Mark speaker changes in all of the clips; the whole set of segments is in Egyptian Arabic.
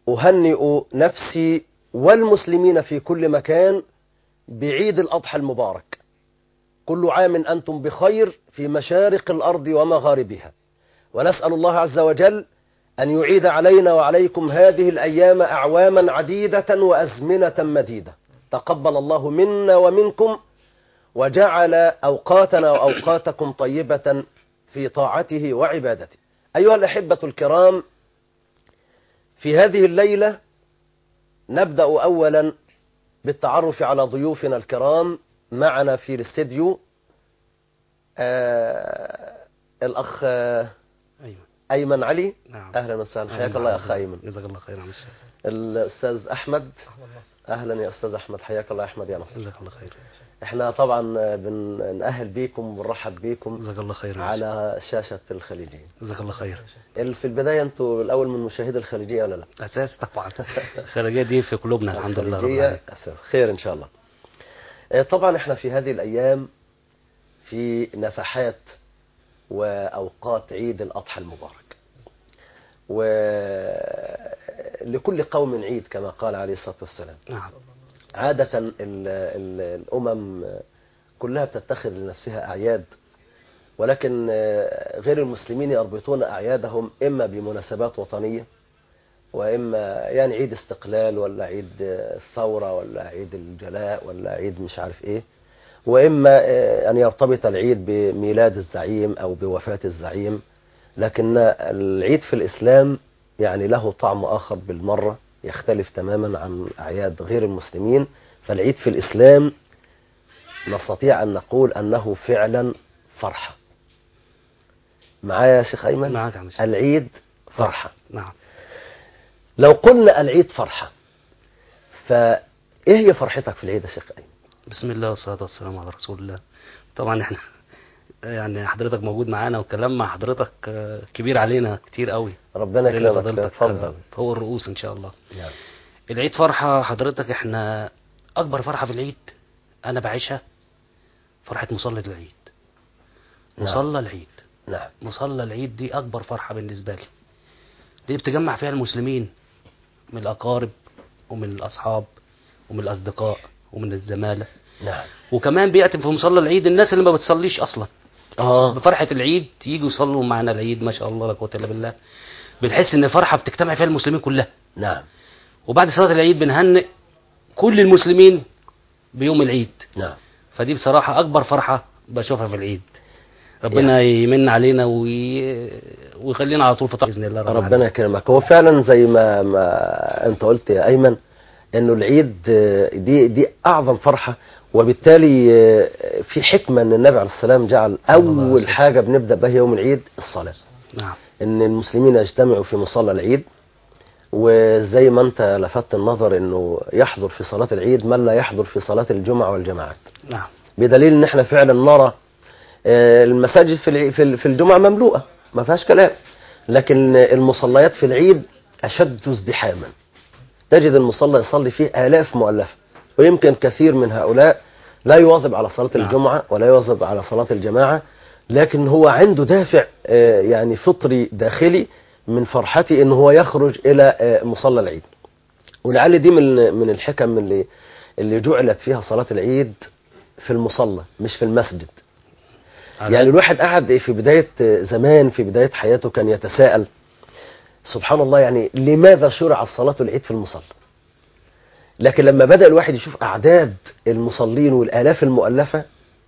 Speaker 1: أهنئ نفسي والمسلمين في كل مكان بعيد الأضحى المبارك كل عام أنتم بخير في مشارق الأرض ومغاربها ونسأل الله عز وجل أن يعيد علينا وعليكم هذه الأيام أعواما عديدة وأزمنة مديدة تقبل الله منا ومنكم وجعل أوقاتنا وأوقاتكم طيبة في طاعته وعبادته أيها الأحبة الكرام في هذه الليلة نبدأ أولا بالتعرف على ضيوفنا الكرام معنا في الاستديو آه الأخ آه
Speaker 2: ايوه
Speaker 1: أيمن علي
Speaker 2: نعم
Speaker 1: أهلا وسهلا حياك الله يا أخ أيمن
Speaker 2: جزاك الله خير يا عم الشيخ
Speaker 1: الأستاذ أحمد أهلا يا أستاذ أحمد حياك الله يا أحمد يا نصر
Speaker 2: جزاك الله خير
Speaker 1: احنا طبعا بنأهل بيكم ونرحب بيكم
Speaker 2: جزاك الله خير يا عم
Speaker 1: على شاشة الخليجية
Speaker 2: الشيخ. جزاك الله خير
Speaker 1: ال- في البداية انتوا الأول من مشاهدي الخليجية ولا لا؟
Speaker 2: اساس طبعا الخارجيه دي في قلوبنا الحمد لله رب
Speaker 1: الخليجية
Speaker 2: العالمين
Speaker 1: أساس. خير إن شاء الله آه، طبعا احنا في هذه الأيام في نفحات وأوقات عيد الأضحى المبارك ولكل قوم عيد كما قال عليه الصلاة والسلام
Speaker 2: نعم
Speaker 1: عادة ال ال الأمم كلها بتتخذ لنفسها أعياد ولكن آه، غير المسلمين يربطون أعيادهم إما بمناسبات وطنية وإما يعني عيد استقلال ولا عيد آه، الثورة ولا عيد الجلاء ولا عيد مش عارف إيه وإما آه، أن يرتبط العيد بميلاد الزعيم أو بوفاة الزعيم لكن العيد في الإسلام يعني له طعم آخر بالمرة يختلف تماما عن أعياد غير المسلمين فالعيد في الإسلام نستطيع أن نقول أنه فعلا فرحة معايا يا شيخ أيمن
Speaker 2: معاك يا عم الشيخ.
Speaker 1: العيد فرحة
Speaker 2: نعم
Speaker 1: لو قلنا العيد فرحة فإيه هي فرحتك في العيد يا شيخ أيمن
Speaker 2: بسم الله والصلاه والسلام على رسول الله طبعا احنا يعني حضرتك موجود معانا والكلام مع حضرتك آه، كبير علينا كتير قوي
Speaker 1: ربنا
Speaker 2: لأن
Speaker 1: يكرمك
Speaker 2: فضيلتك
Speaker 1: اتفضل
Speaker 2: آه، فوق الرؤوس ان شاء الله
Speaker 1: نعم.
Speaker 2: العيد فرحة حضرتك احنا أكبر فرحة في العيد أنا بعيشها فرحة مصلى العيد
Speaker 1: نعم.
Speaker 2: مصلى العيد
Speaker 1: نعم
Speaker 2: مصلى العيد دي أكبر فرحة بالنسبة لي دي بتجمع فيها المسلمين من الأقارب ومن الأصحاب ومن الأصدقاء ومن الزمالة
Speaker 1: نعم
Speaker 2: وكمان بيأتي في مصلى العيد الناس اللي ما بتصليش أصلا
Speaker 1: اه
Speaker 2: بفرحة العيد يجوا يصلوا معنا العيد ما شاء الله لا قوة إلا بالله بنحس إن فرحة بتجتمع فيها المسلمين كلها
Speaker 1: نعم
Speaker 2: وبعد صلاة العيد بنهنئ كل المسلمين بيوم العيد
Speaker 1: نعم
Speaker 2: فدي بصراحة أكبر فرحة بشوفها في العيد ربنا يمن علينا وي... ويخلينا على طول في طاعة بإذن الله رب
Speaker 1: ربنا
Speaker 2: العالمين.
Speaker 1: يكرمك هو فعلا زي ما, ما انت قلت يا ايمن انه العيد آه، دي دي اعظم فرحه وبالتالي آه، في حكمه ان النبي عليه السلام جعل
Speaker 2: صلى الله عليه
Speaker 1: اول
Speaker 2: وسلم.
Speaker 1: حاجه بنبدا بها يوم العيد الصلاه
Speaker 2: نعم
Speaker 1: ان المسلمين يجتمعوا في مصلى العيد وزي ما انت لفتت النظر انه يحضر في صلاه العيد من لا يحضر في صلاه الجمعه والجماعات
Speaker 2: نعم
Speaker 1: بدليل ان احنا فعلا نرى آه، المساجد في العي- في ال- في الجمعه مملوءه ما فيهاش كلام لكن المصليات في العيد اشد ازدحاما تجد المصلى يصلي فيه الاف مؤلفه ويمكن كثير من هؤلاء لا يواظب على صلاه
Speaker 2: نعم.
Speaker 1: الجمعه ولا يواظب على صلاه الجماعه لكن هو عنده دافع آه، يعني فطري داخلي من فرحته ان هو يخرج الى آه، مصلى العيد ولعل دي من من الحكم اللي اللي جعلت فيها صلاه العيد في المصلى مش في المسجد
Speaker 2: على-
Speaker 1: يعني الواحد قعد في بداية زمان في بداية حياته كان يتساءل سبحان الله يعني لماذا شرع الصلاة العيد في المصلى لكن لما بدأ الواحد يشوف أعداد المصلين والآلاف المؤلفة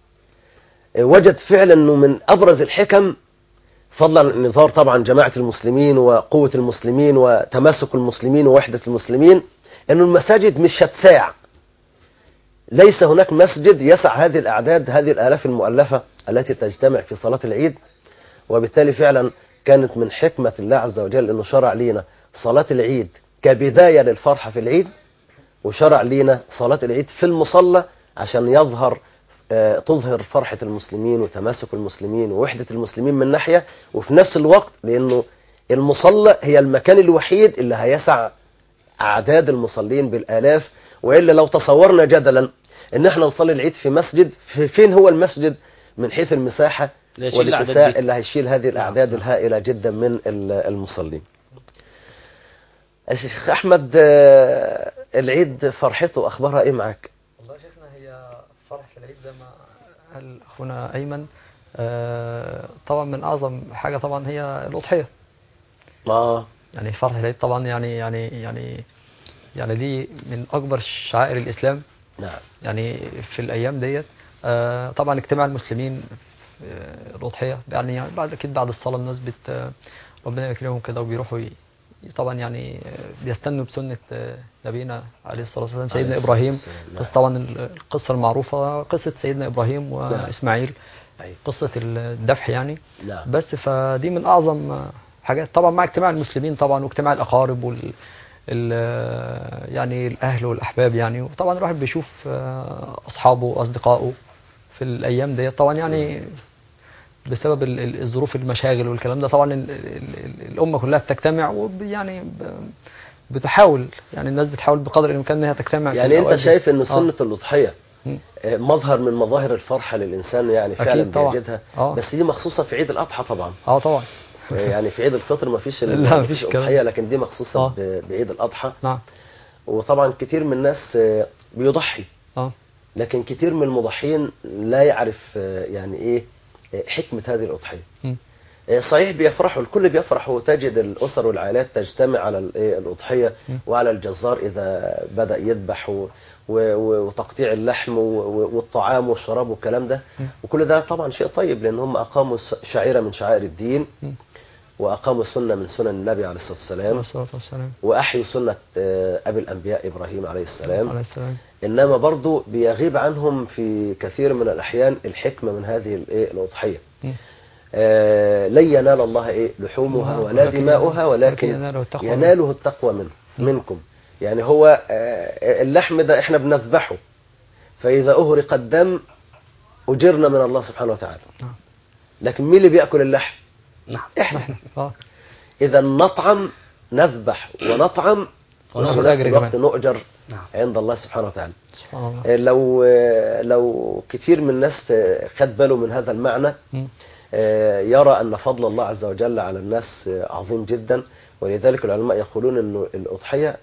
Speaker 1: وجد فعلا أنه من أبرز الحكم فضلا عن نظار طبعا جماعة المسلمين وقوة المسلمين وتماسك المسلمين ووحدة المسلمين أنه المساجد مش هتساع ليس هناك مسجد يسع هذه الأعداد هذه الآلاف المؤلفة التي تجتمع في صلاة العيد وبالتالي فعلا كانت من حكمة الله عز وجل أنه شرع لينا صلاة العيد كبداية للفرحة في العيد وشرع لينا صلاة العيد في المصلى عشان يظهر آه، تظهر فرحة المسلمين وتماسك المسلمين ووحدة المسلمين من ناحية وفي نفس الوقت لأنه المصلى هي المكان الوحيد اللي هيسع أعداد المصلين بالآلاف وإلا لو تصورنا جدلا إن احنا نصلي العيد في مسجد في فين هو المسجد من حيث المساحة
Speaker 2: لا يشيل الأعداد
Speaker 1: والاتساع
Speaker 2: دي.
Speaker 1: اللي هيشيل هذه الأعداد
Speaker 2: نعم.
Speaker 1: الهائلة جدا من ال- المصلين الشيخ احمد آه، العيد فرحته اخبارها ايه معاك
Speaker 3: والله يا شيخنا هي فرحة العيد زي ما قال أخونا أيمن آه، طبعا من أعظم حاجة طبعا هي الأضحية
Speaker 1: اه
Speaker 3: يعني فرحة العيد طبعا يعني يعني يعني يعني دي من أكبر شعائر الإسلام
Speaker 1: نعم
Speaker 3: يعني في الأيام ديت آه، طبعا اجتماع المسلمين آه، الأضحية يعني بعد أكيد بعد الصلاة الناس بت آه، ربنا يكرمهم كده وبيروحوا ي- طبعا يعني آه، بيستنوا بسنة آه، نبينا عليه الصلاة والسلام
Speaker 1: عليه
Speaker 3: سيدنا
Speaker 1: الصلاة
Speaker 3: إبراهيم
Speaker 1: والسلام، نعم.
Speaker 3: بس طبعا ال- القصة المعروفة قصة سيدنا إبراهيم وإسماعيل
Speaker 1: أيوة.
Speaker 3: قصة الذبح يعني
Speaker 1: نعم
Speaker 3: بس فدي من أعظم آه، حاجات طبعا مع اجتماع المسلمين طبعا واجتماع الأقارب وال ال- يعني الأهل والأحباب يعني وطبعا الواحد بيشوف آه، أصحابه وأصدقائه في الأيام دي طبعا يعني بسبب ال- ال- الظروف المشاغل والكلام ده طبعا ال- ال- ال- الأمة كلها بتجتمع ويعني ب- بتحاول يعني الناس بتحاول بقدر الإمكان إنها تجتمع في
Speaker 1: يعني انت
Speaker 3: الأوقات دي.
Speaker 1: شايف ان
Speaker 3: آه.
Speaker 1: سنة الاضحية
Speaker 3: مم.
Speaker 1: آه، مظهر من مظاهر الفرحة للإنسان يعني
Speaker 3: أكيد
Speaker 1: فعلا
Speaker 3: طبعا.
Speaker 1: بيجدها
Speaker 3: آه.
Speaker 1: بس دي مخصوصة في عيد الأضحى طبعا
Speaker 3: اه طبعا
Speaker 1: آه، يعني في عيد الفطر ما فيش ال-
Speaker 3: لا،
Speaker 1: ما
Speaker 3: مفيش
Speaker 1: فيش
Speaker 3: الكلام
Speaker 1: أضحية
Speaker 3: ده.
Speaker 1: لكن دي مخصوصة
Speaker 3: آه.
Speaker 1: ب- بعيد الأضحى
Speaker 3: نعم
Speaker 1: وطبعا كتير من الناس آه، بيضحي
Speaker 3: اه
Speaker 1: لكن كتير من المضحين لا يعرف آه، يعني ايه آه، حكمة هذه الأضحية
Speaker 3: مم.
Speaker 1: آه، صحيح بيفرحوا الكل بيفرح وتجد الأسر والعائلات تجتمع على ال- إيه الأضحية
Speaker 3: مم.
Speaker 1: وعلى الجزار إذا بدأ يذبح و- و- و- وتقطيع اللحم و- و- والطعام والشراب والكلام ده
Speaker 3: مم.
Speaker 1: وكل ده طبعا شيء طيب لأن هم أقاموا س- شعيرة من شعائر الدين
Speaker 3: مم.
Speaker 1: وأقاموا سنة من سنن النبي عليه الصلاة
Speaker 3: عليه
Speaker 1: والسلام
Speaker 3: الصلاة والسلام
Speaker 1: وأحيوا سنة آه، أبي الأنبياء إبراهيم عليه السلام
Speaker 3: عليه السلام
Speaker 1: انما برضو بيغيب عنهم في كثير من الاحيان الحكمه من هذه الايه الاضحيه
Speaker 3: مم.
Speaker 1: آه لن ينال الله ايه لحومها ولا
Speaker 3: ولكن-
Speaker 1: دماؤها ولكن
Speaker 3: يناله التقوى
Speaker 1: يناله التقوى منه منكم يعني هو آه اللحم ده احنا بنذبحه فاذا اهرق الدم اجرنا من الله سبحانه وتعالى
Speaker 3: نعم.
Speaker 1: لكن مين اللي بياكل اللحم
Speaker 2: نعم
Speaker 1: احنا
Speaker 3: اه
Speaker 1: اذا نطعم نذبح ونطعم
Speaker 2: وناخد
Speaker 1: وفي نفس
Speaker 3: أجر
Speaker 1: الوقت
Speaker 3: كمان.
Speaker 1: نؤجر
Speaker 2: نعم
Speaker 1: عند الله سبحانه وتعالى
Speaker 3: سبحان الله
Speaker 1: لو لو كتير من الناس خد باله من هذا المعنى
Speaker 3: مم.
Speaker 1: يرى أن فضل الله عز وجل على الناس عظيم جدا ولذلك العلماء يقولون أن الأضحية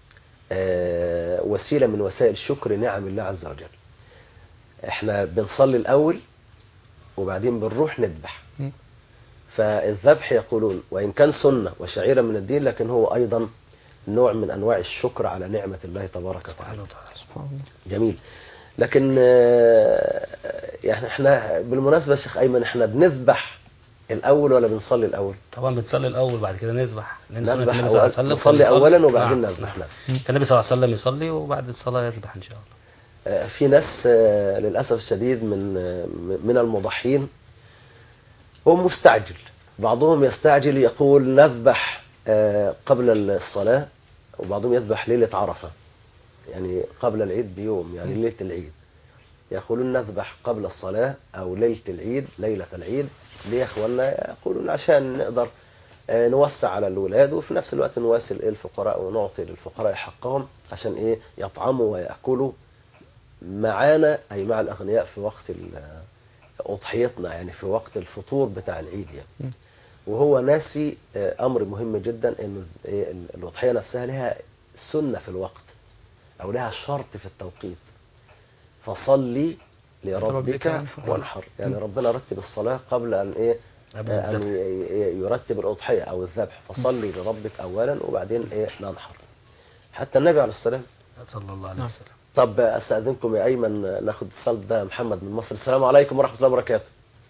Speaker 1: وسيلة من وسائل شكر نعم الله عز وجل احنا بنصلي الأول وبعدين بنروح نذبح
Speaker 3: مم.
Speaker 1: فالذبح يقولون وإن كان سنة وشعيرة من الدين لكن هو أيضا نوع من أنواع الشكر على نعمة الله تبارك وتعالى
Speaker 2: سبحانه وتعالى
Speaker 3: سبحان الله
Speaker 1: جميل لكن آه، يعني احنا بالمناسبة يا شيخ أيمن احنا بنذبح الأول ولا بنصلي الأول؟
Speaker 2: طبعا بنصلي الاول وبعد كده نذبح لان سنه
Speaker 1: نذبح
Speaker 2: النبي صلى الله عليه
Speaker 1: أول-
Speaker 2: وسلم
Speaker 1: نصلي
Speaker 2: كان يصلي-
Speaker 1: أولا وبعدين
Speaker 2: نعم،
Speaker 1: نذبح
Speaker 2: نعم.
Speaker 1: نعم.
Speaker 2: كان النبي صلى الله عليه وسلم يصلي وبعد الصلاه يذبح ان شاء الله
Speaker 1: آه، في ناس آه، للأسف الشديد من آه، من المضحين هو مستعجل بعضهم يستعجل يقول نذبح آه، قبل الصلاة وبعضهم يذبح ليلة عرفة يعني قبل العيد بيوم يعني ليلة العيد يقولون نذبح قبل الصلاة أو ليلة العيد ليلة العيد ليه يا أخوانا يقولون عشان نقدر آه، نوسع على الولاد وفي نفس الوقت نواسي الفقراء ونعطي للفقراء حقهم عشان إيه يطعموا ويأكلوا معانا أي مع الأغنياء في وقت ال- أضحيتنا يعني في وقت الفطور بتاع العيد
Speaker 3: م.
Speaker 1: يعني وهو ناسي آه، أمر مهم جدا إن إيه، ال- الأضحية نفسها لها سنة في الوقت أو لها شرط في التوقيت فصلي
Speaker 3: لربك
Speaker 1: لربك
Speaker 3: وانحر.
Speaker 1: وانحر يعني
Speaker 3: م.
Speaker 1: ربنا رتب الصلاة قبل أن إيه
Speaker 2: قبل
Speaker 1: آه، أن
Speaker 2: الذبح.
Speaker 1: ي- ي- يرتب الأضحية أو الذبح فصلي لربك أولا وبعدين إيه ننحر حتى النبي عليه السلام
Speaker 2: صلى الله عليه
Speaker 3: نعم.
Speaker 2: وسلم
Speaker 1: طب استاذنكم يا ايمن ناخد اتصال ده محمد من مصر السلام عليكم ورحمه الله وبركاته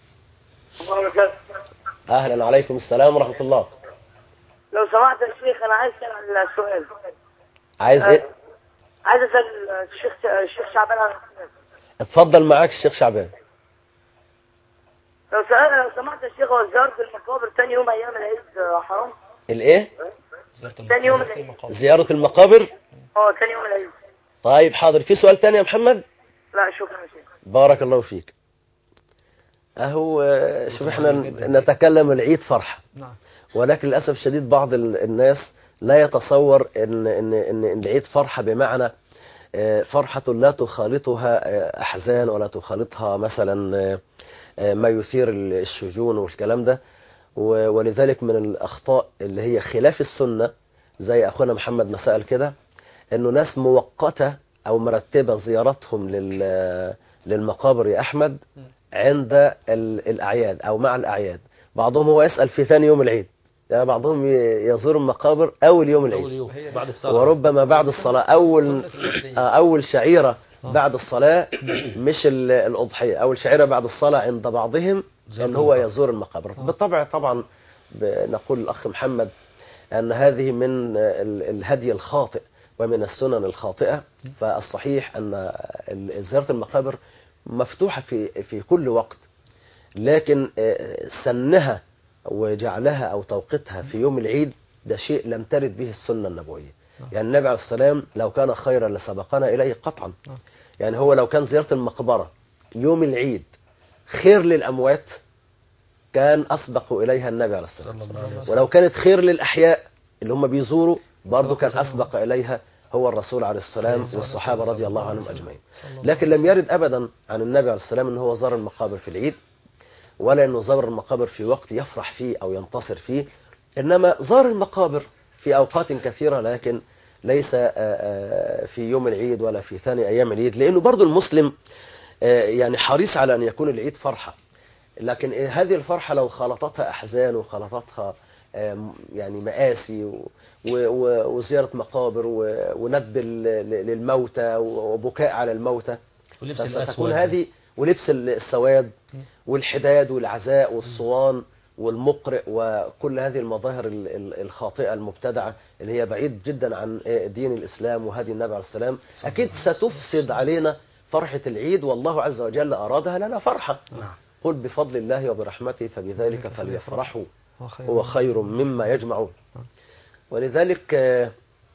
Speaker 1: اهلا عليكم السلام ورحمه الله
Speaker 4: لو سمحت يا شيخ انا عايز اسال سؤال
Speaker 1: عايز ايه
Speaker 4: عايز اسال الشيخ الشيخ شعبان عن السؤال.
Speaker 1: اتفضل معاك الشيخ شعبان
Speaker 4: لو سأل لو سمحت يا شيخ هو زيارة المقابر تاني يوم ايام العيد آه، حرام
Speaker 1: الايه
Speaker 4: تاني يوم العيد
Speaker 1: زياره المقابر
Speaker 4: اه تاني يوم العيد
Speaker 1: طيب حاضر في سؤال تاني يا محمد
Speaker 4: لا شكرا يا شيخ
Speaker 1: بارك الله فيك اهو آه، شوف احنا نتكلم العيد فرحه
Speaker 3: نعم
Speaker 1: ولكن للاسف الشديد بعض ال- الناس لا يتصور ان ان ان إن العيد فرحه بمعنى آه، فرحه لا تخالطها آه، احزان ولا تخالطها مثلا آه، آه، ما يثير الشجون والكلام ده و- ولذلك من الاخطاء اللي هي خلاف السنه زي اخونا محمد ما سأل كده انه ناس موقتة او مرتبة زيارتهم لل للمقابر يا احمد عند ال- الاعياد او مع الاعياد بعضهم هو يسأل في ثاني يوم العيد يعني بعضهم ي- يزور المقابر اول يوم العيد
Speaker 2: اول يوم بعد الصلاه
Speaker 1: وربما بعد الصلاة أول آه، أول شعيرة بعد الصلاة مش ال- الأضحية أول شعيرة بعد الصلاة عند بعضهم
Speaker 2: زيارة
Speaker 1: أن هو
Speaker 2: المقابر.
Speaker 1: يزور المقابر بالطبع طبعا ب- نقول الأخ محمد أن هذه من ال- الهدي الخاطئ ومن السنن الخاطئة فالصحيح أن ال- زيارة المقابر مفتوحة في في كل وقت لكن آه، سنها وجعلها أو توقيتها في يوم العيد ده شيء لم ترد به السنة النبوية يعني النبي عليه السلام لو كان خيرا لسبقنا إليه قطعا
Speaker 3: نعم.
Speaker 1: يعني هو لو كان زيارة المقبرة يوم العيد خير للأموات كان أسبق إليها النبي عليه السلام
Speaker 2: صلى الله عليه وسلم
Speaker 1: ولو كانت خير للأحياء اللي هم بيزوروا برضه
Speaker 3: سبق
Speaker 1: كان
Speaker 3: إليها.
Speaker 1: أسبق إليها هو الرسول عليه السلام
Speaker 3: صلى الله
Speaker 1: والصحابة
Speaker 3: عليه
Speaker 1: رضي الله
Speaker 3: وسلم.
Speaker 1: عنهم أجمعين
Speaker 3: صلى الله
Speaker 1: لكن لم يرد أبدا عن النبي عليه السلام أنه هو زار المقابر في العيد ولا أنه زار المقابر في وقت يفرح فيه أو ينتصر فيه إنما زار المقابر في أوقات كثيرة لكن ليس آه، آه، في يوم العيد ولا في ثاني أيام العيد لأنه برضو المسلم آه، يعني حريص على أن يكون العيد فرحة لكن هذه الفرحة لو خلطتها أحزان وخلطتها آم، يعني مآسي و- و- و- وزيارة مقابر و- وندب ال- ل- للموتى وبكاء على الموتى
Speaker 2: ولبس
Speaker 1: فتكون
Speaker 2: الاسود
Speaker 1: هذه ولبس ال- السواد والحداد والعزاء والصوان والمقرئ وكل هذه المظاهر ال- ال- الخاطئة المبتدعة اللي هي بعيد جدا عن آه، دين الإسلام وهدي النبي عليه السلام أكيد ستفسد علينا فرحة العيد والله عز وجل أرادها لنا فرحة
Speaker 2: نعم
Speaker 1: قل بفضل الله وبرحمته فبذلك فليفرحوا
Speaker 3: هو خير
Speaker 1: هو خير مما يجمعون ولذلك آه،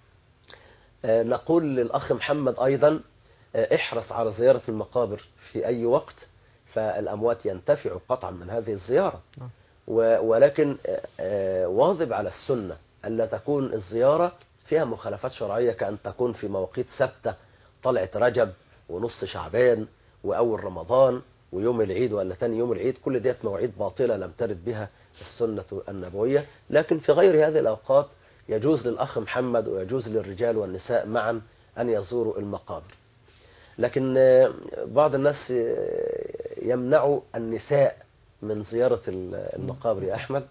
Speaker 1: آه، نقول للأخ محمد أيضا آه، احرص على زيارة المقابر في أي وقت فالأموات ينتفعوا قطعا من هذه الزيارة
Speaker 3: نعم.
Speaker 1: و- ولكن آه، آه، واظب على السنة ألا تكون الزيارة فيها مخالفات شرعية كأن تكون في مواقيت ثابتة طلعت رجب ونص شعبان وأول رمضان ويوم العيد ولا تاني يوم العيد كل ديت مواعيد باطلة لم ترد بها السنة النبوية لكن في غير هذه الأوقات يجوز للأخ محمد ويجوز للرجال والنساء معا أن يزوروا المقابر لكن آه، بعض الناس آه، يمنعوا النساء من زيارة ال- المقابر يا أحمد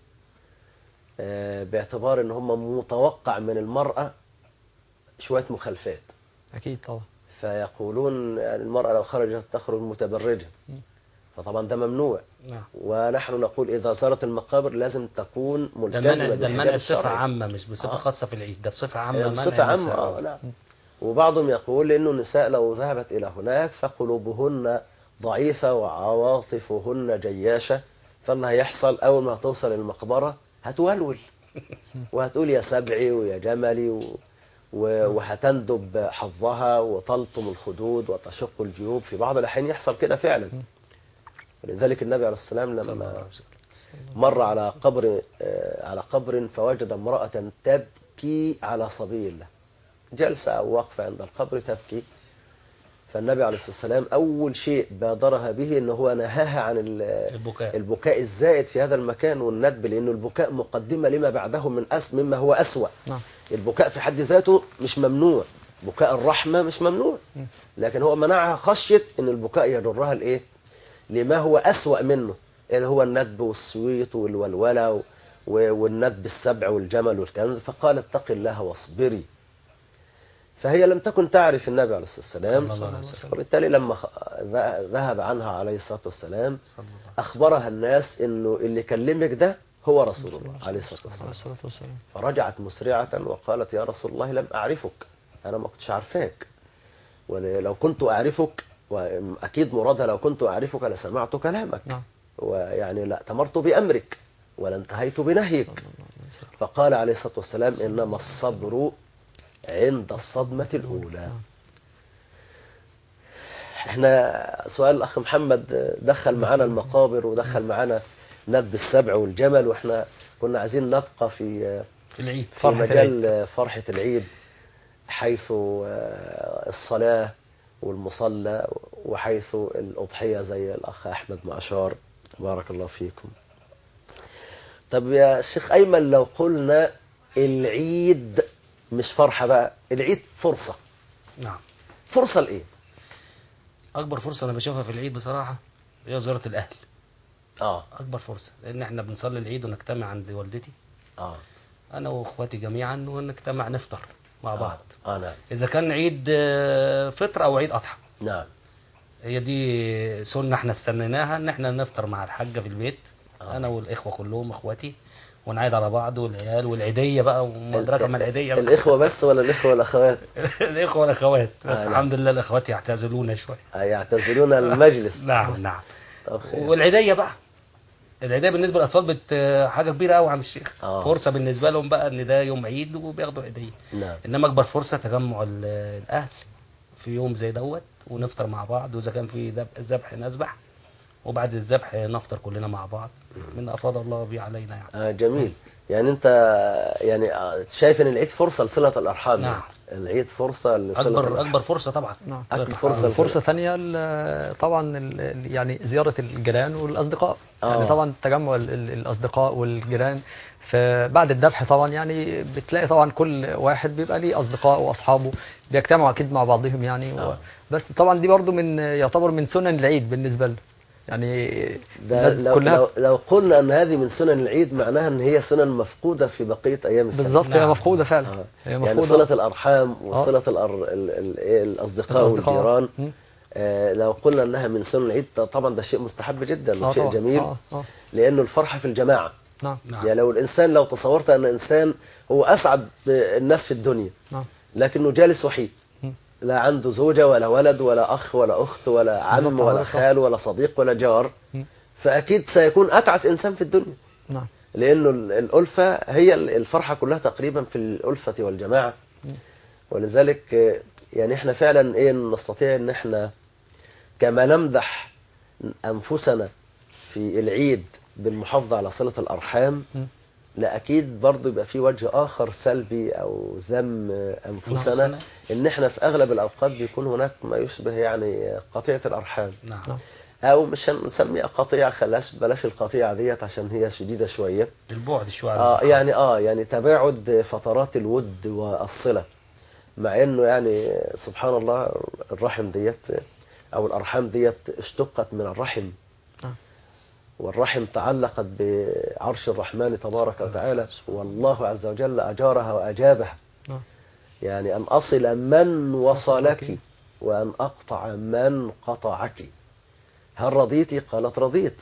Speaker 1: آه، باعتبار ان هم متوقع من المرأة شوية مخالفات
Speaker 3: اكيد طبعا
Speaker 1: فيقولون يعني المرأة لو خرجت تخرج متبرجة فطبعا ده ممنوع
Speaker 2: نعم
Speaker 1: ونحن نقول إذا زارت المقابر لازم تكون
Speaker 2: ده
Speaker 1: ملتزمة
Speaker 2: المنع ده
Speaker 1: بالحجاب
Speaker 2: المنع بصفة
Speaker 1: الشرعي.
Speaker 2: عامة مش بصفة
Speaker 1: آه.
Speaker 2: خاصة في العيد ده بصفة عامة
Speaker 1: يعني
Speaker 2: منع
Speaker 1: بصفة عامة
Speaker 2: النساء.
Speaker 1: آه نعم وبعضهم يقول إنه النساء لو ذهبت إلى هناك فقلوبهن ضعيفة وعواطفهن جياشة فاللي هيحصل أول ما هتوصل المقبرة هتولول وهتقول يا سبعي ويا جملي و... و... وهتندب حظها وتلطم الخدود وتشق الجيوب في بعض الأحيان يحصل كده فعلا ولذلك النبي عليه السلام
Speaker 2: صلى الله
Speaker 1: لما
Speaker 2: عليه وسلم.
Speaker 1: مر على قبر آه، على قبر فوجد امرأة تبكي على صبي الله جلسة أو وقفة عند القبر تبكي فالنبي عليه الصلاة والسلام أول شيء بادرها به أنه هو نهاها عن ال-
Speaker 2: البكاء
Speaker 1: البكاء الزائد في هذا المكان والندب لأنه البكاء مقدمة لما بعده من أس مما هو أسوأ
Speaker 3: نعم
Speaker 1: البكاء في حد ذاته مش ممنوع بكاء الرحمة مش ممنوع
Speaker 3: م.
Speaker 1: لكن هو منعها خشية ان البكاء يجرها الايه لما هو أسوأ منه اللي هو الندب والصويت والولولة و- و- والندب السبع والجمل والكلام ده فقال اتق الله واصبري فهي لم تكن تعرف النبي عليه الصلاة والسلام
Speaker 2: صلى الله عليه وسلم.
Speaker 1: وبالتالي لما خ- ذ- ذهب عنها عليه الصلاة والسلام
Speaker 2: صلى الله
Speaker 1: أخبرها الناس إنه اللي كلمك ده هو رسول الله عليه الصلاة والسلام
Speaker 3: عليه الصلاة والسلام
Speaker 1: فرجعت مسرعة وقالت يا رسول الله لم أعرفك أنا ما كنتش عارفاك ولو كنت أعرفك وأكيد مرادها لو كنت أعرفك لسمعت كلامك
Speaker 3: نعم
Speaker 1: ويعني لا تمرت بأمرك ولا انتهيت بنهيك
Speaker 3: صلى الله عليه وسلم
Speaker 1: فقال عليه الصلاة والسلام إنما الصبر عند الصدمة الأولى احنا سؤال الأخ محمد دخل معانا المقابر ودخل معانا ندب السبع والجمل واحنا كنا عايزين نبقى في
Speaker 2: في العيد
Speaker 1: في
Speaker 3: فرحة
Speaker 1: مجال فرحة العيد حيث الصلاة والمصلى وحيث الأضحية زي الأخ أحمد ما أشار بارك الله فيكم طب يا شيخ أيمن لو قلنا العيد مش فرحة بقى العيد فرصة
Speaker 2: نعم
Speaker 1: فرصة لإيه
Speaker 2: اكبر فرصه انا بشوفها في العيد بصراحه هي زياره الاهل
Speaker 1: اه
Speaker 2: اكبر فرصه لان احنا بنصلي العيد ونجتمع عند والدتي
Speaker 1: اه
Speaker 2: انا واخواتي جميعا ونجتمع نفطر مع بعض
Speaker 1: اه نعم
Speaker 2: اذا كان عيد آه، فطر او عيد اضحى
Speaker 1: نعم
Speaker 2: هي دي سنه احنا استنيناها ان احنا نفطر مع الحاجه في البيت
Speaker 1: آه.
Speaker 2: انا والاخوه كلهم اخواتي ونعيد على بعض والعيال والعيديه بقى وما ادراك ما العيديه بقى.
Speaker 1: الإخوة بس ولا الإخوة والأخوات
Speaker 2: الاخوه والاخوات بس
Speaker 1: آه، نعم.
Speaker 2: الحمد لله الاخوات يعتزلون شويه
Speaker 1: آه، يعتزلون المجلس
Speaker 2: نعم نعم
Speaker 1: طب خير.
Speaker 2: والعيديه بقى العيديه بالنسبه للاطفال بت حاجه كبيره قوي يا عم الشيخ
Speaker 1: آه.
Speaker 2: فرصه بالنسبه لهم بقى ان ده يوم عيد وبياخدوا عيديه
Speaker 1: نعم
Speaker 2: انما اكبر فرصه تجمع ال- الاهل في يوم زي دوت ونفطر مع بعض واذا كان في ذب- ذبح نذبح وبعد الذبح نفطر كلنا مع بعض من افاض الله به علينا يعني
Speaker 1: آه جميل يعني انت يعني آه، شايف ان العيد فرصه لصله الارحام
Speaker 2: نعم.
Speaker 1: يعني. العيد فرصه لصله
Speaker 2: اكبر
Speaker 1: الأرحام.
Speaker 2: اكبر فرصه طبعا
Speaker 3: نعم.
Speaker 2: صلة
Speaker 1: أكبر
Speaker 2: الأرحام.
Speaker 1: فرصة
Speaker 3: فرصة ثانية ال- طبعا ال- ال- يعني زيارة الجيران والأصدقاء
Speaker 1: آه.
Speaker 3: يعني طبعا تجمع ال- ال- الأصدقاء والجيران فبعد الذبح طبعا يعني بتلاقي طبعا كل واحد بيبقى ليه أصدقاء وأصحابه بيجتمعوا أكيد مع بعضهم يعني و...
Speaker 1: آه.
Speaker 3: بس طبعا دي برضو من يعتبر من سنن العيد بالنسبة له يعني
Speaker 1: ده
Speaker 3: الناس
Speaker 1: لو,
Speaker 3: كلها
Speaker 1: لو, لو قلنا ان هذه من سنن العيد معناها ان هي سنن مفقوده في بقيه ايام السنه
Speaker 3: بالظبط هي
Speaker 2: نعم.
Speaker 3: مفقودة فعلا
Speaker 1: آه.
Speaker 3: هي
Speaker 1: يعني
Speaker 3: مفقودة
Speaker 1: صله الارحام وصله الأر... ال... ال... إيه الاصدقاء والجيران
Speaker 3: م.
Speaker 1: آه لو قلنا انها من سنن العيد ده طبعا ده شيء مستحب جدا
Speaker 3: آه
Speaker 1: وشيء
Speaker 3: طبعا.
Speaker 1: جميل
Speaker 3: آه. آه.
Speaker 1: لانه الفرحه في الجماعه
Speaker 3: نعم
Speaker 2: نعم
Speaker 1: يعني لو الانسان لو تصورت ان انسان هو اسعد الناس في الدنيا
Speaker 3: نعم
Speaker 1: لكنه جالس وحيد
Speaker 3: م.
Speaker 1: لا عنده زوجة ولا ولد ولا أخ ولا أخت ولا عم
Speaker 3: بالظبط،
Speaker 1: ولا
Speaker 3: حضرتك صح.
Speaker 1: خال ولا صديق ولا جار
Speaker 3: م.
Speaker 1: فأكيد سيكون أتعس إنسان في الدنيا
Speaker 3: نعم
Speaker 1: لأنه ال- الألفة هي ال- الفرحة كلها تقريبا في الألفة والجماعة
Speaker 3: م.
Speaker 1: ولذلك آه، يعني احنا فعلا ايه نستطيع ان احنا كما نمدح أنفسنا في العيد بالمحافظة على صلة الأرحام
Speaker 3: م.
Speaker 1: لا اكيد برضه يبقى في وجه اخر سلبي او ذم انفسنا
Speaker 2: نعم.
Speaker 1: ان احنا في اغلب الاوقات بيكون هناك ما يشبه يعني قطيعه الارحام
Speaker 2: نعم
Speaker 3: نعم.
Speaker 1: او مش هنسميها قطيعه خلاص بلاش القطيعه ديت عشان هي شديده شويه
Speaker 2: البعد شويه عن
Speaker 1: اه
Speaker 2: الأرحام.
Speaker 1: يعني اه يعني تباعد فترات الود والصله مع انه يعني سبحان الله الرحم ديت او الارحام ديت اشتقت من الرحم
Speaker 3: نعم.
Speaker 1: والرحم تعلقت بعرش الرحمن تبارك وتعالى والله عز وجل اجارها واجابها
Speaker 3: نعم.
Speaker 1: يعني ان اصل من وصلك وان اقطع من قطعك هل رضيتي قالت رضيت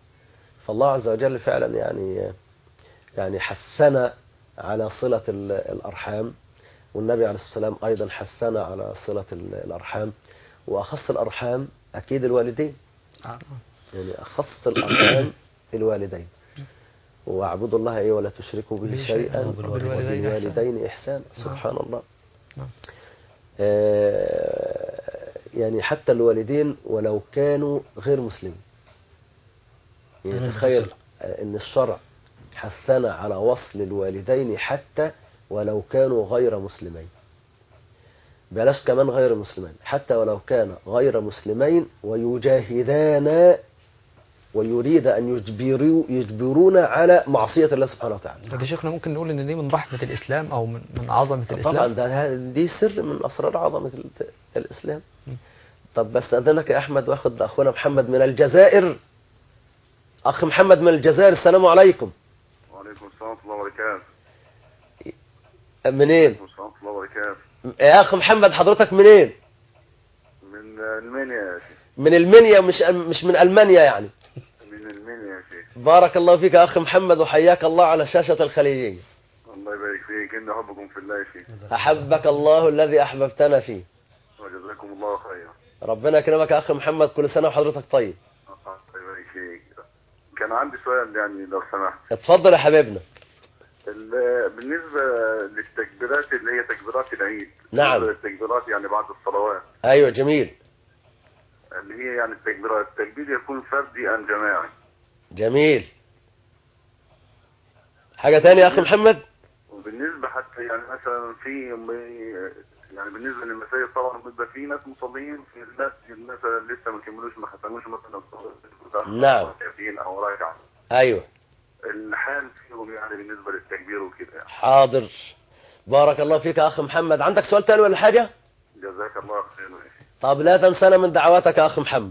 Speaker 1: فالله عز وجل فعلا يعني يعني حثنا على صلة ال- الأرحام والنبي عليه الصلاة والسلام أيضا حثنا على صلة ال- الأرحام وأخص الأرحام أكيد الوالدين
Speaker 2: آه.
Speaker 1: يعني أخص الأرحام الوالدين واعبدوا الله إيه ولا تشركوا به
Speaker 3: به
Speaker 1: شيئا
Speaker 3: شيئا
Speaker 1: وبالوالدين,
Speaker 3: وبالوالدين
Speaker 1: إحسانا سبحان الله
Speaker 3: نعم.
Speaker 1: آه، يعني حتى الوالدين ولو كانوا غير مسلمين يعني
Speaker 2: لازم
Speaker 1: تخيل
Speaker 2: يتصلوا.
Speaker 1: آه، ان الشرع حثنا على وصل الوالدين حتى ولو كانوا غير مسلمين بلاش كمان غير مسلمين حتى ولو كان غير مسلمين ويجاهدان ويريد ان يجبروا يجبرونا على معصيه الله سبحانه وتعالى
Speaker 3: طب يا شيخنا ممكن نقول ان دي من رحمة الإسلام أو من من عظمة الإسلام
Speaker 1: طبعا ده دي سر من اسرار عظمه ال- الاسلام طب بس اذنك يا احمد واخد اخونا محمد من الجزائر اخ محمد من الجزائر السلام عليكم
Speaker 5: وعليكم السلام ورحمة الله وبركاته
Speaker 1: منين
Speaker 5: وعليكم السلام ورحمة الله وبركاته
Speaker 1: يا اخ محمد حضرتك منين
Speaker 5: من المنيا يا شيخ
Speaker 1: من المنيا مش مش من المانيا يعني
Speaker 5: من المنيا يا شيخ
Speaker 1: بارك الله فيك يا اخ محمد وحياك الله على شاشه الخليجيه
Speaker 5: الله يبارك فيك إني أحبكم في الله يا شيخ
Speaker 1: احبك الله الذي احببتنا فيه
Speaker 5: وجزاكم الله خيرا
Speaker 1: ربنا يكرمك يا اخ محمد كل سنه وحضرتك طيب
Speaker 5: الله يبارك فيك كان عندي سؤال يعني لو سمحت
Speaker 1: اتفضل يا حبيبنا
Speaker 5: ال- بالنسبة للتكبيرات اللي هي تكبيرات العيد
Speaker 1: نعم.
Speaker 5: بالنسبة للتكبيرات يعني بعد الصلوات
Speaker 1: ايوه جميل
Speaker 5: اللي هي يعني التكبيرات التكبير يكون فردي أم جماعي
Speaker 1: جميل حاجه تانية يا اخ محمد
Speaker 5: وبالنسبة حتى يعني مثلا في يعني بالنسبة للمساجد طبعا بيبقى في ناس مصلين في المسجد مثلا لسه ما كملوش ما ختموش مثلا الصلاة
Speaker 1: نعم.
Speaker 5: ركعتين أو ركعة
Speaker 1: ايوه
Speaker 5: الحال فيهم يعني بالنسبة للتكبير وكده يعني.
Speaker 1: حاضر بارك الله فيك يا أخ محمد عندك سؤال تاني ولا حاجة
Speaker 5: جزاك الله خير يا شيخ.
Speaker 1: طب لا تنسانا من دعواتك يا أخ محمد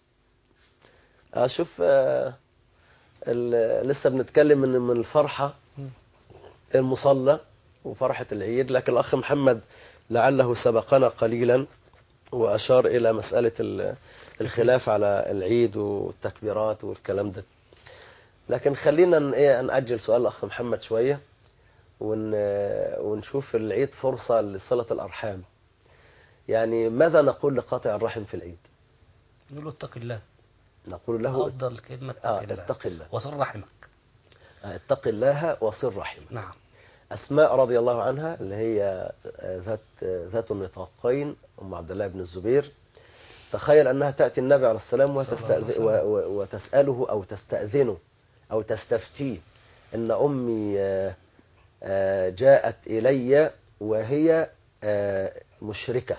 Speaker 1: أشوف آه، ال- لسه بنتكلم من من الفرحة المصلى وفرحة العيد لكن الأخ محمد لعله سبقنا قليلا وأشار إلى مسألة ال- الخلاف على العيد والتكبيرات والكلام ده لكن خلينا ن- إيه نأجل سؤال الأخ محمد شوية ون ونشوف العيد فرصة لصلة الأرحام يعني ماذا نقول لقاطع الرحم في العيد
Speaker 2: نقول له اتق الله
Speaker 1: نقول له
Speaker 2: افضل كلمه اتق
Speaker 1: آه
Speaker 2: الله
Speaker 1: اتق الله
Speaker 2: وصل رحمك
Speaker 1: آه، اتق الله وصل رحمك
Speaker 2: نعم
Speaker 1: أسماء رضي الله عنها اللي هي آه، ذات آه، ذات النطاقين أم عبد الله بن الزبير تخيل أنها تأتي النبي عليه السلام
Speaker 2: صلى الله عليه
Speaker 1: وتستأذ
Speaker 2: وسلم.
Speaker 1: و- و- وتسأله أو تستأذنه أو تستفتيه إن أمي آه، آه، جاءت إلي وهي آه، مشركة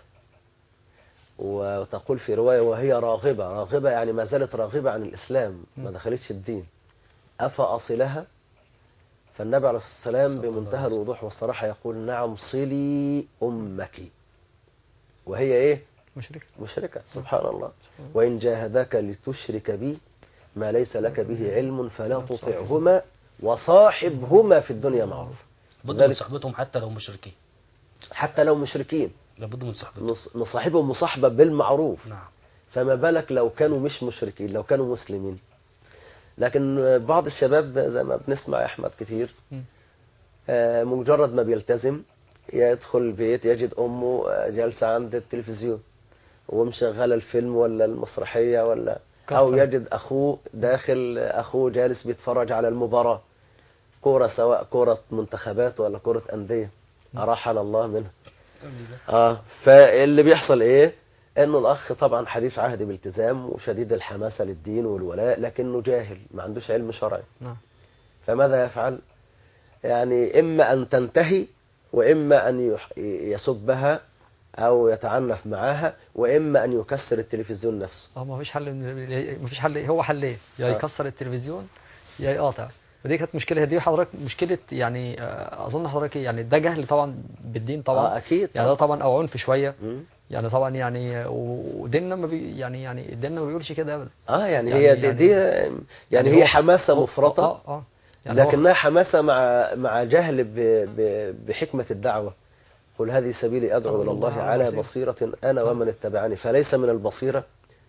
Speaker 1: وتقول في رواية وهي راغبة راغبة يعني ما زالت راغبة عن الإسلام ما دخلتش الدين أفأصلها فالنبي عليه الصلاة والسلام
Speaker 2: صلى الله
Speaker 1: بمنتهى
Speaker 2: عليه وسلم.
Speaker 1: الوضوح والصراحة يقول نعم صلي أمك وهي إيه
Speaker 3: مشرك
Speaker 1: مشركة سبحان الله وإن جاهداك لتشرك بي ما ليس لك به علم فلا تطعهما وصاحبهما في الدنيا معروف
Speaker 2: لابد
Speaker 1: ذلك-
Speaker 2: من صحبتهم حتى لو مشركين
Speaker 1: حتى لو مشركين
Speaker 2: لابد من صحبتهم
Speaker 1: نص- نصاحبهم مصاحبة بالمعروف
Speaker 2: نعم
Speaker 1: فما بالك لو كانوا مش مشركين لو كانوا مسلمين لكن بعض الشباب زي ما بنسمع يا احمد كتير
Speaker 3: مم.
Speaker 1: آه، مجرد ما بيلتزم يدخل البيت يجد امه آه، جالسه عند التلفزيون ومشغله الفيلم ولا المسرحيه ولا او
Speaker 3: كفر.
Speaker 1: يجد اخوه داخل اخوه جالس بيتفرج على المباراه كوره سواء كوره منتخبات ولا كوره انديه اراحنا الله منها اه فاللي بيحصل ايه انه الاخ طبعا حديث عهد بالتزام وشديد الحماسه للدين والولاء لكنه جاهل ما عندوش علم شرعي
Speaker 3: نعم
Speaker 1: فماذا يفعل يعني اما ان تنتهي واما ان يح- يسبها او يتعنف معاها واما ان يكسر التلفزيون نفسه
Speaker 3: اه ما فيش حل ما فيش حل هو حلين يا
Speaker 1: آه.
Speaker 3: يكسر التلفزيون يا يقاطع ودي كانت مشكله دي حضرتك مشكله يعني آه، اظن حضرتك يعني ده جهل طبعا بالدين طبعا
Speaker 1: اه اكيد
Speaker 3: يعني ده طبعا او عنف شويه
Speaker 1: مم.
Speaker 3: يعني طبعا يعني آه، وديننا ما بي يعني يعني ديننا ما بيقولش كده ابدا
Speaker 1: اه يعني,
Speaker 3: يعني-
Speaker 1: هي دي,
Speaker 3: يعني-
Speaker 1: دي يعني,
Speaker 3: يعني
Speaker 1: هي
Speaker 3: هو-
Speaker 1: حماسه
Speaker 3: هو-
Speaker 1: مفرطه
Speaker 3: اه اه يعني هو-
Speaker 1: لكنها حماسة مع مع جهل ب ب بحكمة الدعوة قل هذه سبيلي أدعو إلى الله على بصيرة أنا ومن اتبعني فليس من البصيرة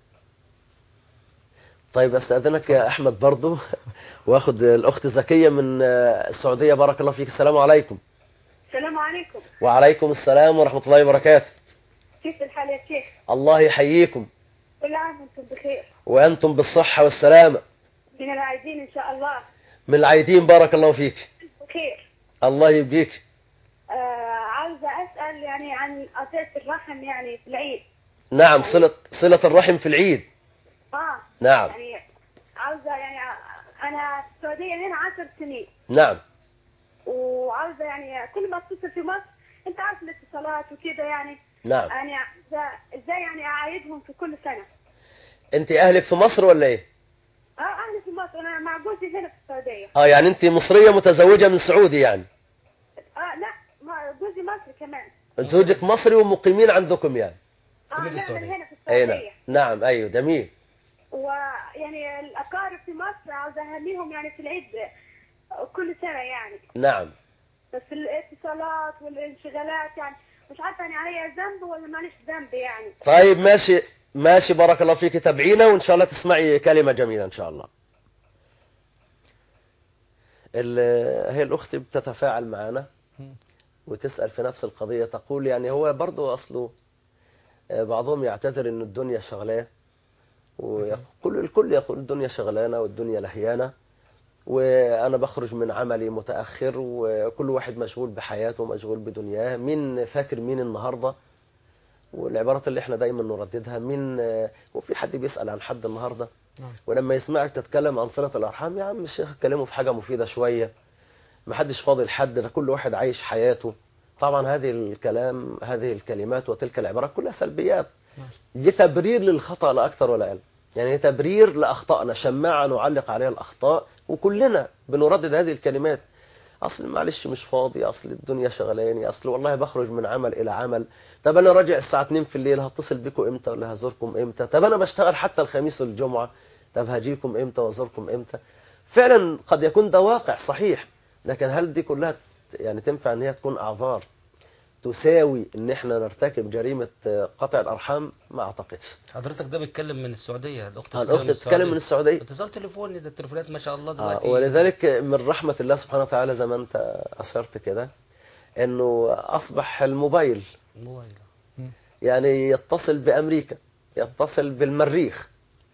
Speaker 1: طيب أستأذنك يا أحمد برضو وأخذ الأخت زكية من آه، السعودية بارك الله فيك السلام عليكم
Speaker 4: السلام عليكم
Speaker 1: وعليكم السلام ورحمة الله وبركاته
Speaker 4: كيف الحال يا شيخ
Speaker 1: الله يحييكم
Speaker 4: كل عام وانتم بخير
Speaker 1: وأنتم بالصحة والسلامة
Speaker 4: من العايزين ان شاء الله
Speaker 1: من العيدين بارك الله فيك
Speaker 4: بخير
Speaker 1: الله يبقيك
Speaker 4: آه عاوزة اسأل يعني عن قضية الرحم يعني في العيد
Speaker 1: نعم صلة صلة الرحم في العيد
Speaker 4: اه
Speaker 1: نعم
Speaker 4: يعني عاوزة يعني انا في السعودية هنا عشر سنين
Speaker 1: نعم
Speaker 4: وعاوزة يعني كل ما اتصل في مصر انت عارف الاتصالات وكده يعني
Speaker 1: نعم
Speaker 4: يعني عاوزة ازاي يعني اعايدهم في كل سنة
Speaker 1: انت اهلك في مصر ولا ايه
Speaker 4: اه انا في مصر انا مع جوزي هنا في السعودية
Speaker 1: اه يعني انت مصرية متزوجة من سعودي يعني
Speaker 4: اه لا ما جوزي مصري كمان
Speaker 1: زوجك مصري ومقيمين عندكم يعني
Speaker 4: اه
Speaker 2: كمان في
Speaker 4: لا من
Speaker 2: السعودية.
Speaker 4: هنا في
Speaker 1: اي نعم
Speaker 4: السعودية
Speaker 1: نعم ايوه جميل
Speaker 4: ويعني الأقارب في مصر عاوزة أهنيهم يعني في العيد كل سنة يعني
Speaker 1: نعم
Speaker 4: بس الاتصالات والانشغالات يعني مش عارفة يعني عليا ذنب ولا ماليش ذنب يعني
Speaker 1: طيب ماشي ماشي بارك الله فيك تابعينا وان شاء الله تسمعي كلمة جميلة ان شاء الله ال- هي الاخت بتتفاعل معنا
Speaker 3: مم.
Speaker 1: وتسأل في نفس القضية تقول يعني هو برضو اصله آه، بعضهم يعتذر ان الدنيا شغلاه وكل الكل يقول الدنيا شغلانة والدنيا لهيانة وانا بخرج من عملي متاخر وكل واحد مشغول بحياته مشغول بدنياه مين فاكر مين النهارده والعبارات اللي احنا دايما نرددها مين وفي حد بيسال عن حد النهارده
Speaker 3: نعم.
Speaker 1: ولما يسمعك تتكلم عن صله الارحام يا عم الشيخ اتكلموا في حاجه مفيده شويه ما حدش فاضي لحد ده كل واحد عايش حياته طبعا هذه الكلام هذه الكلمات وتلك العبارات كلها سلبيات دي تبرير للخطا لا اكثر ولا اقل يعني تبرير لاخطائنا شماعه نعلق عليها الاخطاء وكلنا بنردد هذه الكلمات اصل معلش مش فاضي اصل الدنيا شغلاني اصل والله بخرج من عمل الى عمل طب انا راجع الساعه 2 في الليل هتصل بكم امتى ولا هزوركم امتى طب انا بشتغل حتى الخميس والجمعه طب هجيكم امتى وازوركم امتى فعلا قد يكون ده واقع صحيح لكن هل دي كلها ت- يعني تنفع ان هي تكون اعذار تساوي ان احنا نرتكب جريمه آه، قطع الارحام ما اعتقدش
Speaker 2: حضرتك ده بيتكلم من السعوديه الاخت
Speaker 1: آه، الاخت بتتكلم من السعوديه
Speaker 2: اتصال تليفوني ده التليفونات ما شاء الله
Speaker 1: آه
Speaker 2: دلوقتي
Speaker 1: ولذلك من رحمة الله سبحانه وتعالى زي ما أنت أشرت كده أنه أصبح الموبايل
Speaker 2: موبايل
Speaker 1: يعني يتصل بأمريكا يتصل بالمريخ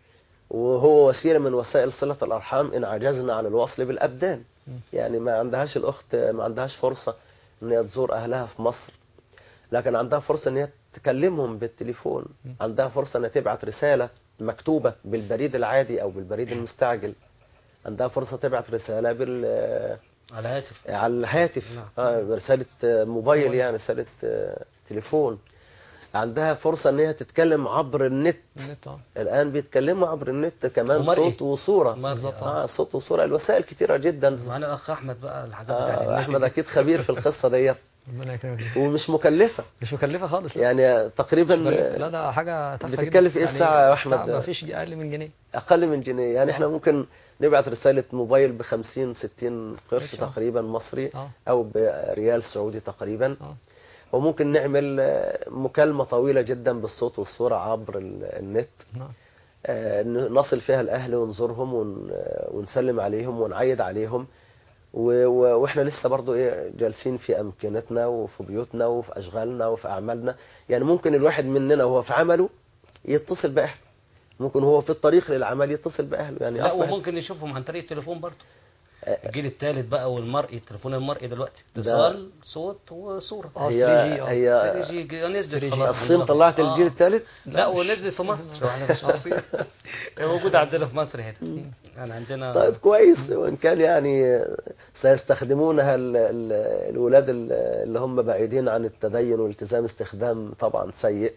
Speaker 1: وهو وسيلة من وسائل صلة الأرحام إن عجزنا عن الوصل بالأبدان يعني ما عندهاش الأخت ما عندهاش فرصة أن هي تزور أهلها في مصر لكن عندها فرصة أن هي تكلمهم بالتليفون عندها فرصة أن تبعت رسالة مكتوبة بالبريد العادي أو بالبريد المستعجل عندها فرصة تبعت رسالة بال
Speaker 2: على هاتف
Speaker 1: على الهاتف
Speaker 2: نعم.
Speaker 1: آه رسالة آه، موبايل يعني رسالة آه، تليفون عندها فرصة ان هي تتكلم عبر النت
Speaker 3: النت اه
Speaker 1: الان بيتكلموا عبر النت كمان
Speaker 2: ومرئي.
Speaker 1: صوت وصورة
Speaker 2: مرئي،
Speaker 1: اه صوت وصورة الوسائل كتيرة جدا
Speaker 2: معانا الاخ احمد بقى الحاجات بتاعت
Speaker 1: آه
Speaker 2: النت
Speaker 1: احمد
Speaker 2: دي.
Speaker 1: اكيد خبير في القصة ديت
Speaker 3: ربنا يكرمك
Speaker 1: ومش مكلفة
Speaker 3: مش مكلفه خالص لا.
Speaker 1: يعني تقريبا
Speaker 3: مش مكلفة. لا ده حاجه تافهه جدا.
Speaker 1: بتتكلف إيه الساعة يا أحمد؟
Speaker 3: ما فيش اقل من جنيه
Speaker 1: اقل من جنيه يعني احنا
Speaker 3: آه.
Speaker 1: ممكن نبعت رسالة موبايل ب 50 60 قرش
Speaker 3: ماشي، آه.
Speaker 1: تقريبا مصري
Speaker 3: اه
Speaker 1: او بريال سعودي تقريبا
Speaker 3: اه
Speaker 1: وممكن نعمل آه، مكالمة طويلة جدا بالصوت والصورة عبر ال- النت
Speaker 3: نعم
Speaker 1: آه، ن- نصل فيها الأهل ونزورهم ون- آه، ونسلم عليهم ونعيد عليهم و- و- واحنا لسه برضو ايه جالسين في امكنتنا وفي بيوتنا وفي اشغالنا وفي اعمالنا يعني ممكن الواحد مننا وهو في عمله يتصل باهله ممكن هو في الطريق للعمل يتصل باهله يعني
Speaker 2: لا
Speaker 1: اصبحت
Speaker 2: وممكن نشوفهم عن طريق التليفون برضه
Speaker 1: آه.
Speaker 2: الجيل الثالث بقى والمرئي التليفون المرئي دلوقتي اتصال صوت وصوره
Speaker 3: اه
Speaker 1: هي
Speaker 3: 3G اه
Speaker 1: هي
Speaker 2: 3 جي نزلت
Speaker 3: 3G.
Speaker 2: خلاص
Speaker 1: الصين طلعت
Speaker 2: آه.
Speaker 1: الجيل الثالث
Speaker 2: لا ونزلت في مصر احنا مش في الصين هي موجوده عندنا في مصر هنا يعني عندنا
Speaker 1: طيب كويس وان كان يعني سيستخدمونها ال- ال- الولاد ال- اللي هم بعيدين عن التدين والالتزام استخدام طبعا سيء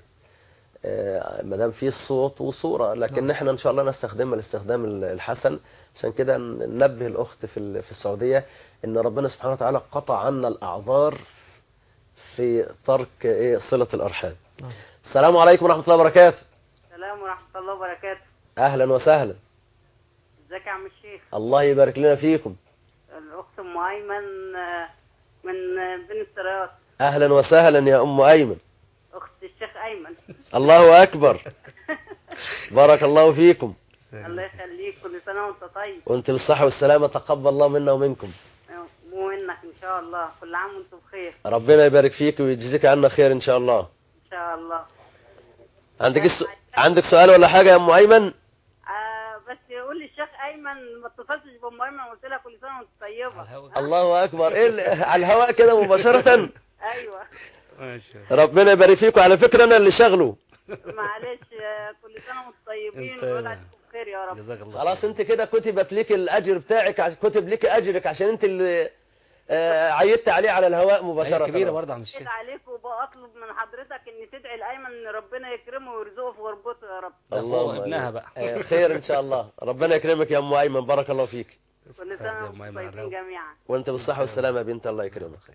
Speaker 1: ما دام في صوت وصوره لكن
Speaker 3: نعم.
Speaker 1: احنا ان شاء الله نستخدمها الاستخدام ال- الحسن عشان كده ننبه الاخت في ال- في السعوديه ان ربنا سبحانه وتعالى قطع عنا الاعذار في ترك ايه صله الارحام
Speaker 3: نعم.
Speaker 1: السلام عليكم ورحمه الله وبركاته
Speaker 6: السلام ورحمة الله وبركاته
Speaker 1: اهلا وسهلا
Speaker 6: ازيك يا عم الشيخ
Speaker 1: الله يبارك لنا فيكم
Speaker 6: الأخت أم أيمن آه، من آه، بن السرايات
Speaker 1: اهلا وسهلا يا ام ايمن
Speaker 6: أخت الشيخ أيمن
Speaker 1: الله أكبر بارك الله فيكم
Speaker 6: الله يخليك كل سنة وأنت طيب
Speaker 1: وانت بالصحة والسلامة تقبل الله منا ومنكم
Speaker 6: آه، ومنك إن شاء الله كل عام وأنتم بخير
Speaker 1: ربنا يبارك فيك ويجزيك عنا خير إن شاء الله
Speaker 6: إن شاء الله
Speaker 1: عندك الس... عندك سؤال ولا حاجة يا أم أيمن
Speaker 6: آه بس يقول لي الشيخ أيمن ما اتصلتش بأم أيمن قلت لها كل سنة وأنت طيبة
Speaker 2: على الهوا.
Speaker 1: الله أكبر إيه اللي- على الهواء كده مباشرة
Speaker 6: أيوه
Speaker 2: ماشي
Speaker 1: ربنا يبارك فيك وعلى فكرة أنا اللي شغله
Speaker 6: معلش آه، كل سنة وأنتم طيبين
Speaker 2: أنت-
Speaker 6: ويقول عليكم بخير يا رب
Speaker 2: جزاك الله
Speaker 1: خلاص
Speaker 2: خير.
Speaker 1: أنت كده كتبت لك الأجر بتاعك عش- كتب لك أجرك عشان أنت اللي آه، عيدت عليه على الهواء
Speaker 2: هي
Speaker 1: مباشرة
Speaker 2: كبيره برضه عم الشيخ
Speaker 6: أكد عليك وبطلب من حضرتك إن تدعي لأيمن إن ربنا يكرمه ويرزقه في غربته يا رب
Speaker 2: ده
Speaker 1: اللهم
Speaker 2: أخوه ابنها
Speaker 1: آمين.
Speaker 2: بقى
Speaker 1: آه، خير إن شاء الله ربنا يكرمك يا أم أيمن بارك الله فيك
Speaker 6: كل
Speaker 2: يا
Speaker 6: سنة
Speaker 2: أم
Speaker 6: وأنتم
Speaker 2: أيمن على
Speaker 6: طيبين جميعا
Speaker 1: وانت بالصحة والسلامة يا بنت الله يكرمك
Speaker 2: خير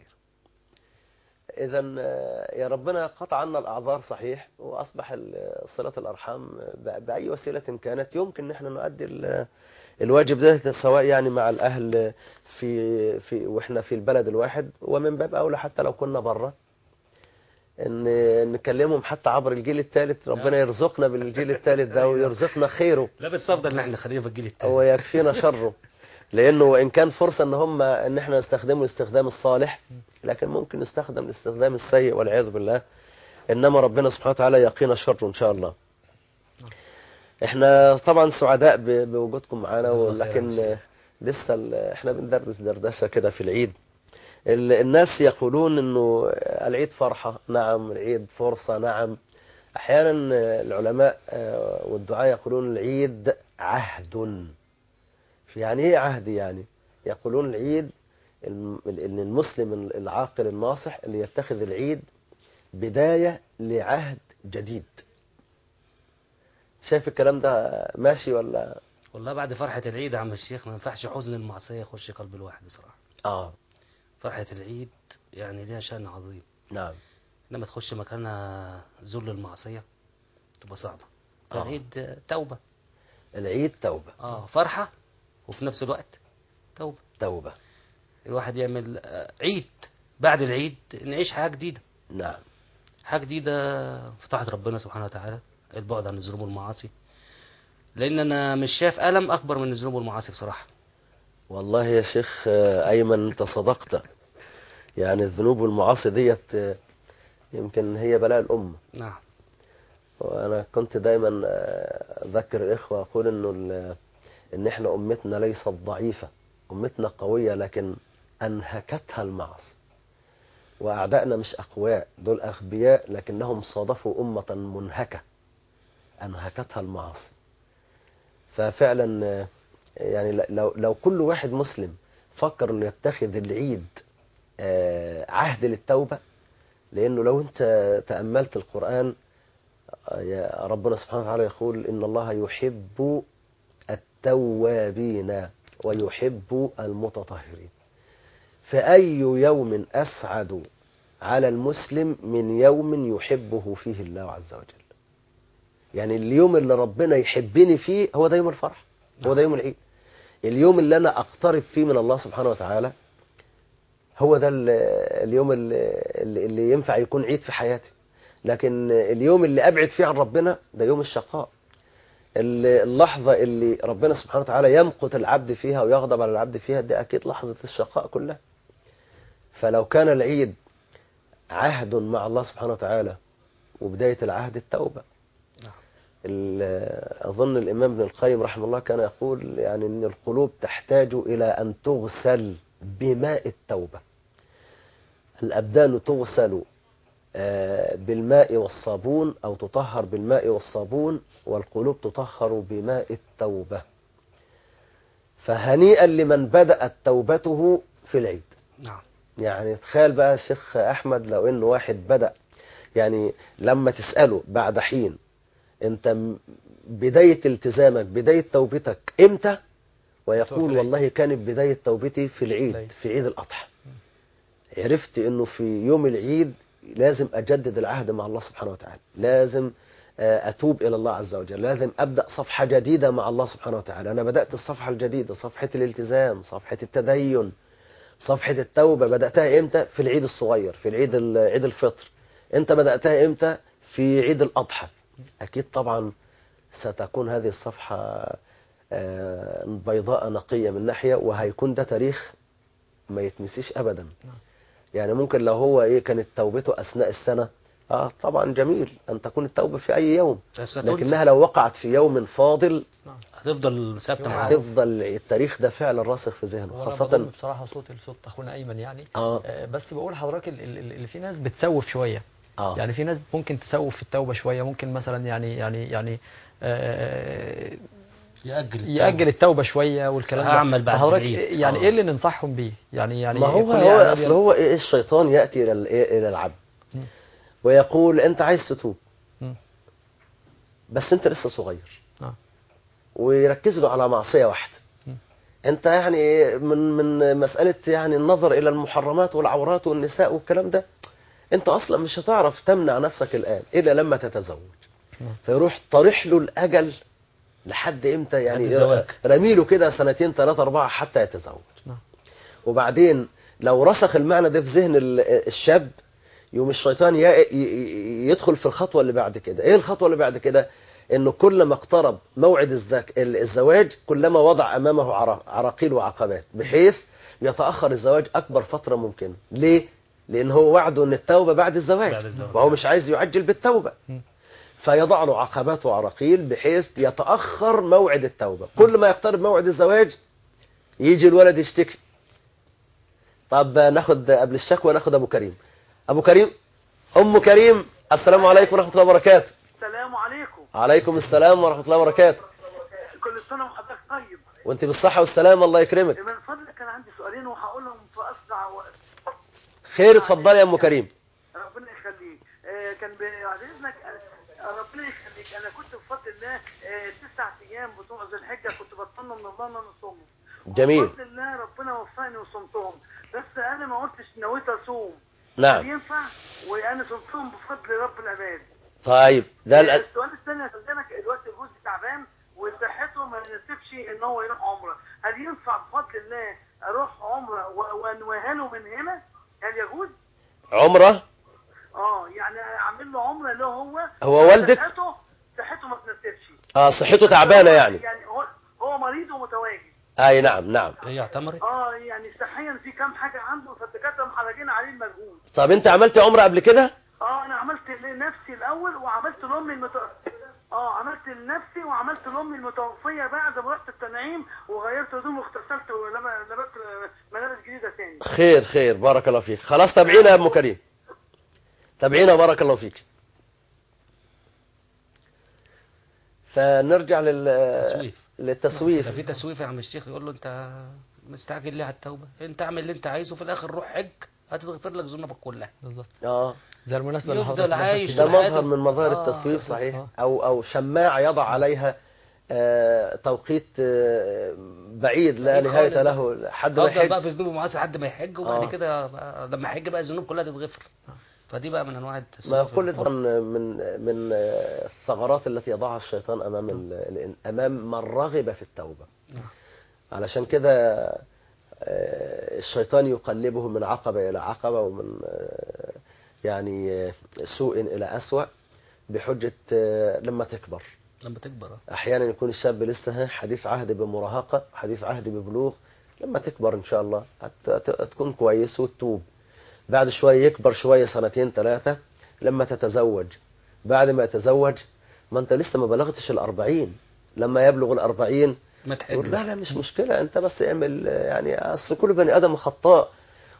Speaker 1: اذا يا ربنا قطع عنا الاعذار صحيح واصبح ال- صلة الارحام ب- باي وسيلة كانت يمكن ان احنا نؤدي ال- الواجب ده سواء يعني مع الاهل في في واحنا في البلد الواحد ومن باب اولى حتى لو كنا بره ان نكلمهم حتى عبر الجيل الثالث ربنا يرزقنا بالجيل الثالث ده ويرزقنا خيره
Speaker 2: لا بس افضل ان احنا نخلينا في الجيل التاني
Speaker 1: ويكفينا شره لانه وان كان فرصه ان هم ان احنا نستخدمه الاستخدام الصالح لكن ممكن نستخدم الاستخدام السيء والعياذ بالله انما ربنا سبحانه وتعالى يقينا شره ان شاء الله احنا طبعا سعداء ب- بوجودكم معانا
Speaker 2: جزاك الله خير يا
Speaker 1: ولكن
Speaker 2: مسيح.
Speaker 1: لسه ال- احنا بندردش دردشه كده في العيد ال- الناس يقولون انه العيد فرحه نعم العيد فرصه نعم احيانا العلماء آه، والدعاء يقولون العيد عهد يعني ايه عهد يعني يقولون العيد الم- ان المسلم العاقل الناصح اللي يتخذ العيد بداية لعهد جديد شايف الكلام ده ماشي ولا
Speaker 2: والله بعد فرحة العيد يا عم الشيخ ما ينفعش حزن المعصية يخش قلب الواحد بصراحة
Speaker 1: اه
Speaker 2: فرحة العيد يعني ليها شأن عظيم
Speaker 1: نعم
Speaker 2: لما تخش مكانها ذل المعصية تبقى صعبة
Speaker 1: آه.
Speaker 2: العيد آه، توبة
Speaker 1: العيد توبة
Speaker 2: اه فرحة وفي نفس الوقت توبة
Speaker 1: توبة
Speaker 2: الواحد يعمل آه، عيد بعد العيد نعيش حياة جديدة
Speaker 1: نعم
Speaker 2: حاجة جديدة في طاعة ربنا سبحانه وتعالى البعد عن الذنوب والمعاصي لأن أنا مش شايف ألم أكبر من الذنوب والمعاصي بصراحة
Speaker 1: والله يا شيخ آه، أيمن أنت صدقت يعني الذنوب والمعاصي ديت آه، يمكن هي بلاء الأمة
Speaker 2: نعم
Speaker 1: وأنا كنت دايما آه، أذكر الإخوة أقول إنه ال- إن إحنا أمتنا ليست ضعيفة أمتنا قوية لكن أنهكتها المعاصي وأعدائنا مش أقوياء دول أغبياء لكنهم صادفوا أمة منهكة أنهكتها المعاصي ففعلا آه، يعني ل- لو لو كل واحد مسلم فكر انه يتخذ العيد آه، عهد للتوبه لانه لو انت تاملت القران آه، يا ربنا سبحانه وتعالى يقول ان الله يحب التوابين ويحب المتطهرين فاي يوم اسعد على المسلم من يوم يحبه فيه الله عز وجل يعني اليوم اللي ربنا يحبني فيه هو ده يوم الفرح هو ده يوم العيد اليوم اللي انا اقترب فيه من الله سبحانه وتعالى هو ده ال- اليوم اللي, اللي ينفع يكون عيد في حياتي لكن اليوم اللي ابعد فيه عن ربنا ده يوم الشقاء ال- اللحظة اللي ربنا سبحانه وتعالى يمقت العبد فيها ويغضب على العبد فيها دي أكيد لحظة الشقاء كلها فلو كان العيد عهد مع الله سبحانه وتعالى وبداية العهد التوبة
Speaker 2: نعم.
Speaker 1: ال- أظن الإمام ابن القيم رحمه الله كان يقول يعني أن القلوب تحتاج إلى أن تغسل بماء التوبة الأبدان تغسل آه، بالماء والصابون أو تطهر بالماء والصابون والقلوب تطهر بماء التوبة فهنيئا لمن بدأت توبته في العيد
Speaker 2: نعم
Speaker 1: يعني تخيل بقى الشيخ أحمد لو إنه واحد بدأ يعني لما تسأله بعد حين أنت م- بداية التزامك بداية توبتك إمتى
Speaker 3: في
Speaker 1: ويقول
Speaker 3: العيد.
Speaker 1: والله كانت بداية توبتي في العيد
Speaker 3: العيد.
Speaker 1: في عيد الأضحى عرفت إنه في يوم العيد لازم أجدد العهد مع الله سبحانه وتعالى لازم آه، أتوب إلى الله عز وجل لازم أبدأ صفحة جديدة مع الله سبحانه وتعالى أنا بدأت الصفحة الجديدة صفحة الالتزام صفحة التدين صفحة التوبة بدأتها إمتى في العيد الصغير في العيد ال- عيد الفطر أنت بدأتها إمتى في عيد الأضحى أكيد طبعا ستكون هذه الصفحة آه، بيضاء نقية من ناحية وهيكون ده تاريخ ما يتنسيش أبدا يعني ممكن لو هو إيه كانت توبته أثناء السنة آه طبعا جميل أن تكون التوبة في أي يوم
Speaker 2: بس هتنسى.
Speaker 1: لكنها لو وقعت في يوم فاضل
Speaker 2: هتفضل ثابتة معاك
Speaker 1: هتفضل التاريخ ده فعلا راسخ في ذهنه
Speaker 3: وانا
Speaker 1: خاصة
Speaker 3: بضم بصراحه صوت لصوت اخونا ايمن يعني
Speaker 1: آه.
Speaker 3: آه، بس بقول لحضرتك ال- ال- ال- اللي في ناس بتسوف شويه
Speaker 1: آه.
Speaker 3: يعني في ناس ممكن تسوف في التوبه شويه ممكن مثلا يعني يعني يعني آه،
Speaker 2: يأجل
Speaker 3: يأجل التوبة شوية والكلام ده
Speaker 2: هعمل بعد
Speaker 3: فحضرتك
Speaker 2: العيد.
Speaker 3: يعني
Speaker 1: آه.
Speaker 3: ايه اللي ننصحهم بيه يعني يعني
Speaker 1: ما هو
Speaker 3: كل
Speaker 1: هو
Speaker 3: إعداد
Speaker 1: اصل
Speaker 3: يعني-
Speaker 1: هو إيه الشيطان ياتي الى ال- إيه الى العبد
Speaker 3: مم.
Speaker 1: ويقول انت عايز تتوب
Speaker 3: مم.
Speaker 1: بس انت لسه صغير
Speaker 3: آه.
Speaker 1: ويركز له على معصيه واحده
Speaker 3: مم.
Speaker 1: انت يعني من من مساله يعني النظر الى المحرمات والعورات والنساء والكلام ده انت اصلا مش هتعرف تمنع نفسك الان الا لما تتزوج
Speaker 3: نعم.
Speaker 1: فيروح طارح له الاجل لحد امتى يعني
Speaker 2: لحد الزواج.
Speaker 1: رميله كده سنتين ثلاثة أربعة حتى يتزوج
Speaker 3: نعم.
Speaker 1: وبعدين لو رسخ المعنى ده في ذهن ال- الشاب يوم الشيطان ي- ي- يدخل في الخطوة اللي بعد كده ايه الخطوة اللي بعد كده انه كلما اقترب موعد الزك- الزواج كلما وضع امامه عرا- عراقيل وعقبات بحيث يتأخر الزواج اكبر فترة ممكنة ليه لان هو وعده ان التوبة بعد الزواج
Speaker 2: بعد الزواج.
Speaker 1: وهو مش عايز يعجل بالتوبة
Speaker 3: مم.
Speaker 1: فيضع له عقبات وعراقيل بحيث يتأخر موعد التوبة كل ما يقترب موعد الزواج يجي الولد يشتكي طب ناخد قبل الشكوى ناخد ابو كريم ابو كريم ام كريم السلام عليكم ورحمه الله وبركاته
Speaker 7: السلام عليكم
Speaker 1: عليكم السلام ورحمه الله وبركاته
Speaker 7: كل سنة وحضرتك طيب
Speaker 1: وانت بالصحه والسلامه الله يكرمك
Speaker 7: من فضلك كان عندي سؤالين وهقولهم في أسرع وقت
Speaker 1: خير اتفضلي يا ام كريم
Speaker 7: ربنا يخليك آه، آه، كان بعد اذنك آه، ربنا يخليك انا كنت بفضل الله آه، تسع ايام بتوع ذي الحجه كنت بطلنا من الله ان انا اصومهم
Speaker 1: جميل
Speaker 7: بفضل الله ربنا وفقني وصمتهم بس انا ما قلتش نويت اصوم
Speaker 1: نعم
Speaker 7: ينفع وانا صمتهم بفضل رب العباد
Speaker 1: طيب ده الأ-
Speaker 7: السؤال الثاني يا فندمك دلوقتي الجوز تعبان وصحته ما يناسبش ان هو يروح عمره هل ينفع بفضل الله اروح عمره و- وانويها له من هنا هل يجوز
Speaker 1: عمرة
Speaker 7: اه يعني اعمل له عمره اللي هو
Speaker 1: هو والدك؟
Speaker 7: صحته صحته ما تناسبش
Speaker 1: اه صحته تعبانة يعني
Speaker 7: يعني هو هو مريض ومتواجد
Speaker 1: اي نعم نعم
Speaker 2: هي اعتمرت
Speaker 7: اه يعني صحيا في كام حاجه عنده فالدكاتره محرجين عليه المجهود
Speaker 1: طب انت عملت عمرة قبل كده
Speaker 7: اه انا عملت لنفسي الاول وعملت لامي المت... اه عملت لنفسي وعملت لامي المتوفيه بعد ما رحت التنعيم وغيرت هدومي واغتسلت ولبست ملابس جديده تاني
Speaker 1: خير خير بارك الله فيك خلاص تابعينا يا ام كريم تابعينا بارك الله فيك فنرجع لل
Speaker 2: تسويف
Speaker 1: للتسويف
Speaker 2: ده في تسويف يا عم الشيخ يقول له انت مستعجل ليه على التوبه انت اعمل اللي انت عايزه في الاخر روح حج هتغفر لك ذنوبك كلها
Speaker 3: بالظبط
Speaker 1: اه
Speaker 3: زي المناسبة اللي
Speaker 2: يفضل
Speaker 3: حضرتك لفتت
Speaker 2: عايش
Speaker 3: فيها.
Speaker 1: ده
Speaker 2: طول
Speaker 1: مظهر
Speaker 2: حياته.
Speaker 1: من مظاهر
Speaker 2: آه،
Speaker 1: التسويف صحيح
Speaker 3: آه.
Speaker 1: او او شماعه يضع عليها آه، توقيت آه، بعيد لا
Speaker 2: بعيد
Speaker 1: نهايه
Speaker 2: خالص
Speaker 1: له حد ما
Speaker 2: افضل بقى
Speaker 1: يحج
Speaker 2: في ذنوب معاصي لحد ما يحج وبعد
Speaker 1: آه.
Speaker 2: كده بقى لما يحج بقى الذنوب كلها تتغفر فدي بقى من انواع التسويف
Speaker 1: ما كل ده من من آه، الثغرات التي يضعها الشيطان امام ال- ال- امام من رغب في التوبه
Speaker 2: نعم.
Speaker 1: علشان كده آه، الشيطان يقلبه من عقبه الى عقبه ومن آه، يعني آه، سوء الى اسوأ بحجه آه، لما تكبر
Speaker 2: لما تكبر آه.
Speaker 1: احيانا يكون الشاب لسه ها حديث عهد بمراهقه حديث عهد ببلوغ لما تكبر ان شاء الله هت- هت- هتكون كويس وتتوب بعد شويه يكبر شويه سنتين ثلاثه لما تتزوج بعد ما يتزوج ما انت لسه ما بلغتش الأربعين لما يبلغ الأربعين
Speaker 2: ما تحج
Speaker 1: يقول لا لا مش مشكلة انت بس اعمل آه، يعني اصل كل بني ادم خطاء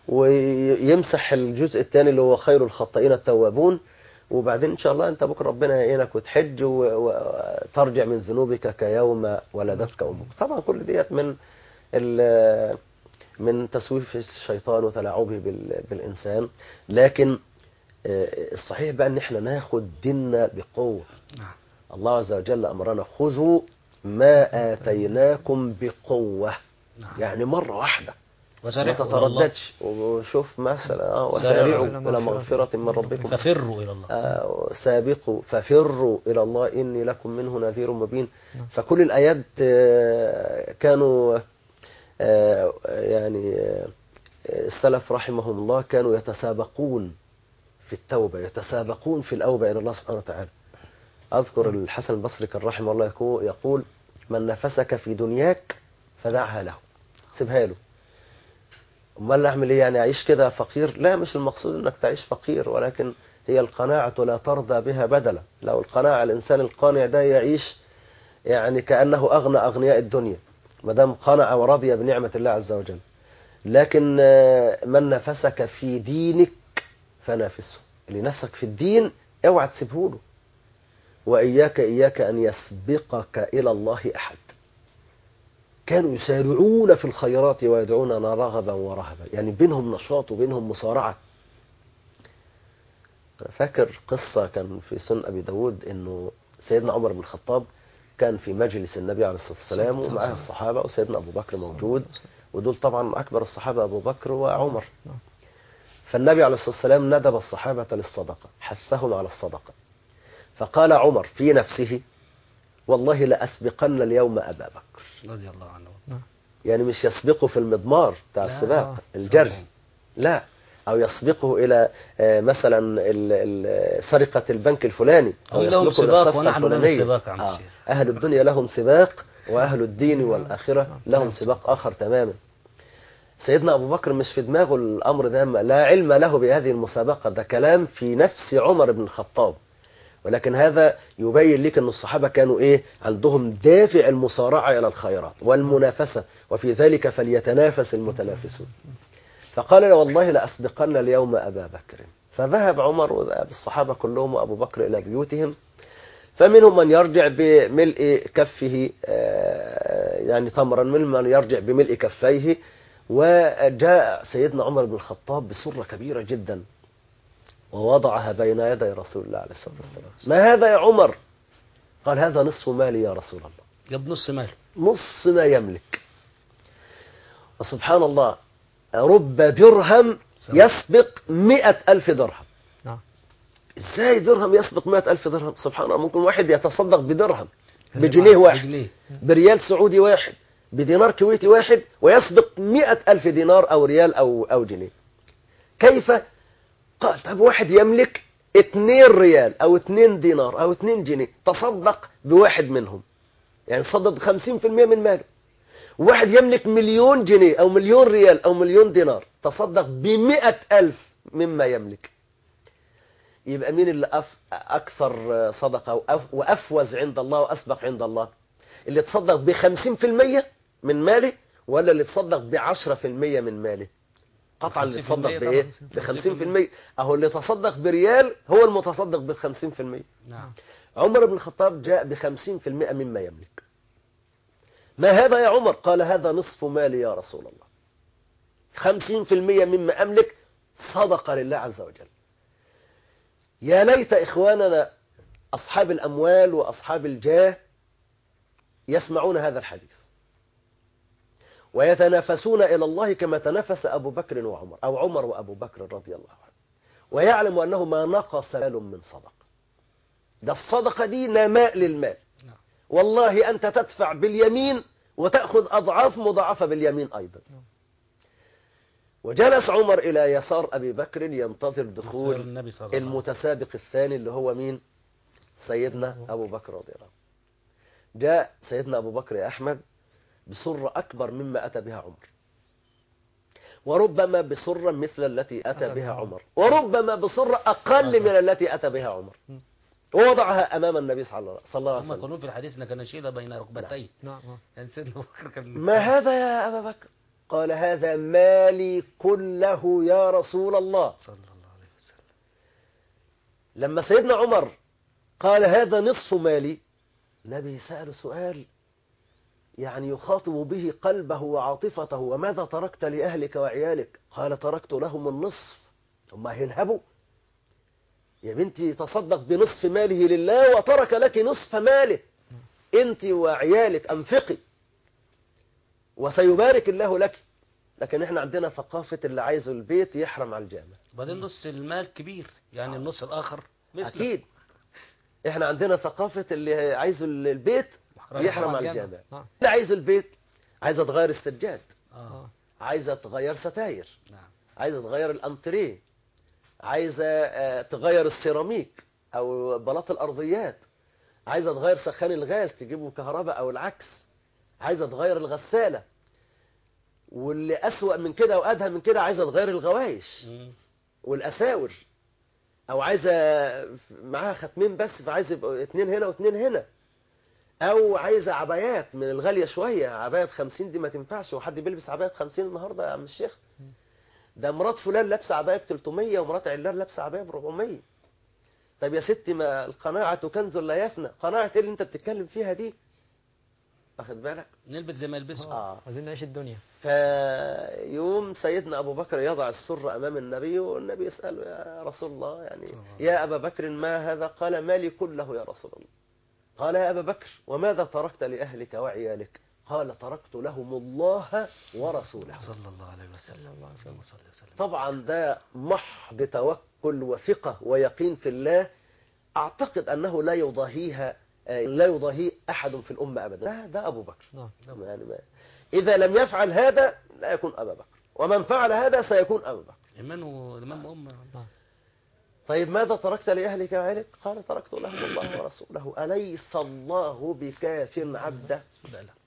Speaker 1: ويمسح الجزء الثاني اللي هو خير الخطائين التوابون وبعدين ان شاء الله انت بكره ربنا يعينك وتحج و- وترجع من ذنوبك كيوم ولدتك امك طبعا كل ديت من ال- من تسويف الشيطان وتلاعبه بال- بالانسان لكن آه، الصحيح بقى ان احنا ناخد ديننا بقوه
Speaker 2: نعم
Speaker 1: الله عز وجل امرنا خذوا ما اتيناكم بقوه
Speaker 2: نعم
Speaker 1: يعني مره واحده ما
Speaker 2: وسارعوا إلى الله
Speaker 1: تترددش وشوف مثلا آه،
Speaker 2: سارعوا
Speaker 1: وسارعوا الى مغفره من ربكم
Speaker 2: ففروا الى الله
Speaker 1: آه، سابقوا ففروا إلى الله إني لكم منه نذير مبين فكل الآيات آه، كانوا آه، يعني آه، السلف رحمهم الله كانوا يتسابقون في التوبة يتسابقون في الأوبة إلى الله سبحانه وتعالى أذكر الحسن البصري كان رحمه الله يقول- يقول من نفسك في دنياك فدعها له سيبها له امال اعمل ايه يعني اعيش كده فقير لا مش المقصود انك تعيش فقير ولكن هي القناعة لا ترضى بها بدلا لو القناعة الانسان القانع ده يعيش يعني كأنه اغنى اغنياء الدنيا ما دام قنع ورضي بنعمة الله عز وجل لكن آه، من نفسك في دينك فنافسه اللي نفسك في الدين اوعى تسيبه له واياك اياك ان يسبقك الى الله احد كانوا يسارعون في الخيرات ويدعوننا رغبا ورهبا يعني بينهم نشاط وبينهم مصارعة أنا فاكر قصة كان في سنن أبي داود أنه سيدنا عمر بن الخطاب كان في مجلس النبي عليه الصلاة والسلام ومعه الصحابة وسيدنا أبو بكر موجود ودول طبعا أكبر الصحابة أبو بكر وعمر فالنبي عليه الصلاة والسلام ندب الصحابة للصدقة حثهم على الصدقة فقال عمر في نفسه والله لأسبقن اليوم أبا بكر
Speaker 2: رضي الله عنه
Speaker 1: يعني مش يسبقه في المضمار بتاع
Speaker 2: لا،
Speaker 1: السباق
Speaker 3: آه،
Speaker 1: الجري
Speaker 2: صحيح.
Speaker 1: لا او يسبقه الى آه، مثلا ال- ال- سرقه البنك الفلاني او
Speaker 2: هم لهم
Speaker 1: يسبقه إلى
Speaker 2: سباق
Speaker 1: الصفقة
Speaker 2: ونحن لنا
Speaker 1: الفلانية.
Speaker 2: سباق يا عم
Speaker 1: آه.
Speaker 2: الشيخ.
Speaker 1: اهل الدنيا لهم سباق واهل الدين والاخره لهم
Speaker 2: لهم
Speaker 1: سباق اخر تماما سيدنا ابو بكر مش في دماغه الامر ده لا علم له بهذه المسابقه ده كلام في نفس عمر بن الخطاب ولكن هذا يبين لك أن الصحابة كانوا إيه عندهم دافع المصارعة إلى الخيرات والمنافسة وفي ذلك فليتنافس المتنافسون فقال له والله لأسبقن اليوم أبا بكر فذهب عمر وذهب الصحابة كلهم وأبو بكر إلى بيوتهم فمنهم من يرجع بملء كفه آه، يعني تمرا منهم من يرجع بملء كفيه وجاء سيدنا عمر بن الخطاب بسرة كبيرة جدا ووضعها بين يدي رسول الله عليه الصلاة والسلام ما هذا يا عمر قال هذا نصف مالي يا رسول الله
Speaker 2: جاب نص ماله
Speaker 1: نص ما يملك وسبحان الله رب درهم يسبق مئة ألف درهم
Speaker 3: نعم.
Speaker 1: ازاي درهم يسبق مئة ألف درهم سبحان الله ممكن واحد يتصدق بدرهم بجنيه واحد
Speaker 2: بجنيه
Speaker 1: بريال سعودي واحد بدينار كويتي واحد ويسبق مئة ألف دينار أو ريال أو, أو جنيه كيف قال طب واحد يملك اتنين ريال أو اتنين دينار أو اتنين جنيه تصدق بواحد منهم يعني تصدق بخمسين في المية من ماله واحد يملك مليون جنيه أو مليون ريال أو مليون دينار تصدق بمئة ألف مما يملك يبقى مين اللي أف... أكثر صدقة وأف... وأفوز عند الله وأسبق عند الله اللي تصدق بخمسين في المية من ماله ولا اللي تصدق بعشرة في المية من ماله قطعا اللي
Speaker 2: 50%
Speaker 1: تصدق
Speaker 2: طبعاً.
Speaker 1: بإيه بخمسين في المية أهو اللي تصدق بريال هو المتصدق بالخمسين في المية
Speaker 2: نعم
Speaker 1: عمر بن الخطاب جاء بخمسين في المئة مما يملك ما هذا يا عمر قال هذا نصف مالي يا رسول الله خمسين في المئة مما أملك صدق لله عز وجل يا ليت إخواننا أصحاب الأموال وأصحاب الجاه يسمعون هذا الحديث ويتنافسون إلى الله كما تنافس أبو بكر وعمر أو عمر وأبو بكر رضي الله عنه ويعلم أنه ما نقص مال من صدق ده الصدقة دي نماء للمال
Speaker 2: نعم.
Speaker 1: والله أنت تدفع باليمين وتأخذ أضعاف مضاعفة باليمين أيضا وجلس عمر إلى يسار أبي بكر ينتظر
Speaker 2: دخول
Speaker 1: دخول
Speaker 2: النبي صلى الله عليه وسلم
Speaker 1: المتسابق الثاني اللي هو مين سيدنا أبو بكر رضي الله عنه جاء سيدنا أبو بكر يا أحمد بسرة أكبر مما أتى بها عمر وربما بسرة مثل التي أتى بها عمر وربما بسرة أقل من التي أتى بها عمر ووضعها أمام النبي صلى الله صلى الله عليه
Speaker 2: هم
Speaker 1: وسلم
Speaker 2: يقولون في الحديث ان كان شيلة بين ركبتيه
Speaker 3: نعم نعم.
Speaker 2: يعني سيدنا ابو بكر كان
Speaker 1: ما هذا يا أبا بكر قال هذا مالي كله يا رسول الله
Speaker 2: صلى الله عليه وسلم
Speaker 1: لما سيدنا عمر قال هذا نصف مالي النبي سأل سؤال يعني يخاطب به قلبه وعاطفته وماذا تركت لأهلك وعيالك قال تركت لهم النصف ثم هينهبوا يا بنتي تصدق بنصف ماله لله وترك لك نصف ماله انت وعيالك انفقي وسيبارك الله لك لكن احنا عندنا ثقافة اللي عايزه البيت يحرم على الجامع
Speaker 2: وبعدين نص المال كبير يعني النص الاخر مثل
Speaker 1: اكيد احنا عندنا ثقافة اللي عايزه البيت
Speaker 2: محرم
Speaker 1: يحرم على
Speaker 3: الجامع.
Speaker 1: الجامع
Speaker 3: نعم.
Speaker 1: اللي عايزه البيت عايزة تغير السجاد
Speaker 2: اه
Speaker 1: عايزة تغير ستاير
Speaker 2: نعم
Speaker 1: عايزة تغير الانتريه عايزة آه، تغير السيراميك او بلاط الارضيات عايزة تغير سخان الغاز تجيبه كهرباء او العكس عايزة تغير الغسالة واللي اسوأ من كده وادهى من كده عايزة تغير الغوايش
Speaker 2: مم.
Speaker 1: والاساور او عايزه معاها ختمين بس فعايز يبقوا اتنين هنا واتنين هنا او عايزه عبايات من الغاليه شويه عبايه ب 50 دي ما تنفعش وحد بيلبس عبايه ب 50 النهارده يا عم الشيخ ده مرات فلان لابسه عبايه ب 300 ومرات علان لابسه عبايه ب 400 طب يا ستي ما القناعه كنز لا يفنى قناعه ايه اللي انت بتتكلم فيها دي واخد بالك
Speaker 2: نلبس زي ما يلبسوا
Speaker 1: اه
Speaker 3: عايزين نعيش الدنيا
Speaker 1: فيوم سيدنا أبو بكر يضع السر أمام النبي والنبي يسأله يا رسول الله يعني يا أبا بكر ما هذا قال مالي كله يا رسول الله قال يا أبا بكر وماذا تركت لأهلك وعيالك قال تركت لهم الله ورسوله
Speaker 2: صلى الله عليه وسلم اللهم صل وسلم
Speaker 1: طبعا ده محض توكل وثقة ويقين في الله أعتقد أنه لا يضاهيها آه، لا يضاهي أحد في الأمة أبدا ده, ده أبو بكر
Speaker 3: نعم
Speaker 1: يعني ما إذا لم يفعل هذا لا يكون أبا بكر ومن فعل هذا سيكون أبا بكر
Speaker 2: إيمان وإمام أمة
Speaker 1: طيب ماذا تركت لأهلك وعيالك قال تركت لهم الله ورسوله أليس الله بكاف عبده
Speaker 2: لا لا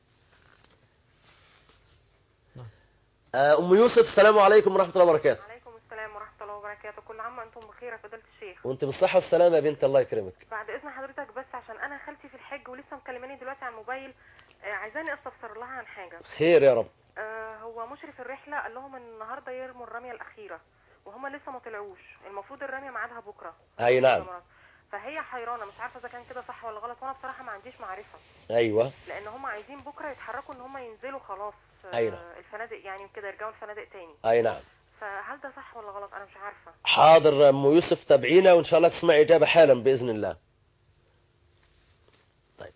Speaker 1: آه، أم يوسف السلام عليكم ورحمة الله وبركاته
Speaker 8: عليكم السلام ورحمة الله وبركاته كل عام وأنتم بخير يا فضيلة الشيخ
Speaker 1: وانت بالصحة والسلامة يا بنت الله يكرمك
Speaker 8: بعد إذن حضرتك بس عشان أنا خالتي في الحج ولسه مكلماني دلوقتي على الموبايل آه، عايزاني أستفسر لها عن حاجة
Speaker 1: خير يا رب
Speaker 8: آه، هو مشرف الرحلة قال لهم إن النهاردة يرموا الرمية الأخيرة وهم لسه ما طلعوش المفروض الرمية ميعادها بكرة
Speaker 1: أي نعم
Speaker 8: فهي حيرانة مش عارفة إذا كان كده صح ولا غلط وأنا بصراحة ما عنديش معرفة
Speaker 1: أيوة
Speaker 8: لأن هم عايزين بكرة يتحركوا إن هم ينزلوا خلاص آه،
Speaker 1: أي نعم.
Speaker 8: الفنادق يعني كده يرجعوا الفنادق تاني
Speaker 1: أي نعم
Speaker 8: فهل ده صح ولا غلط انا مش عارفه
Speaker 1: حاضر ام يوسف تابعينا وان شاء الله تسمع اجابه حالا باذن الله طيب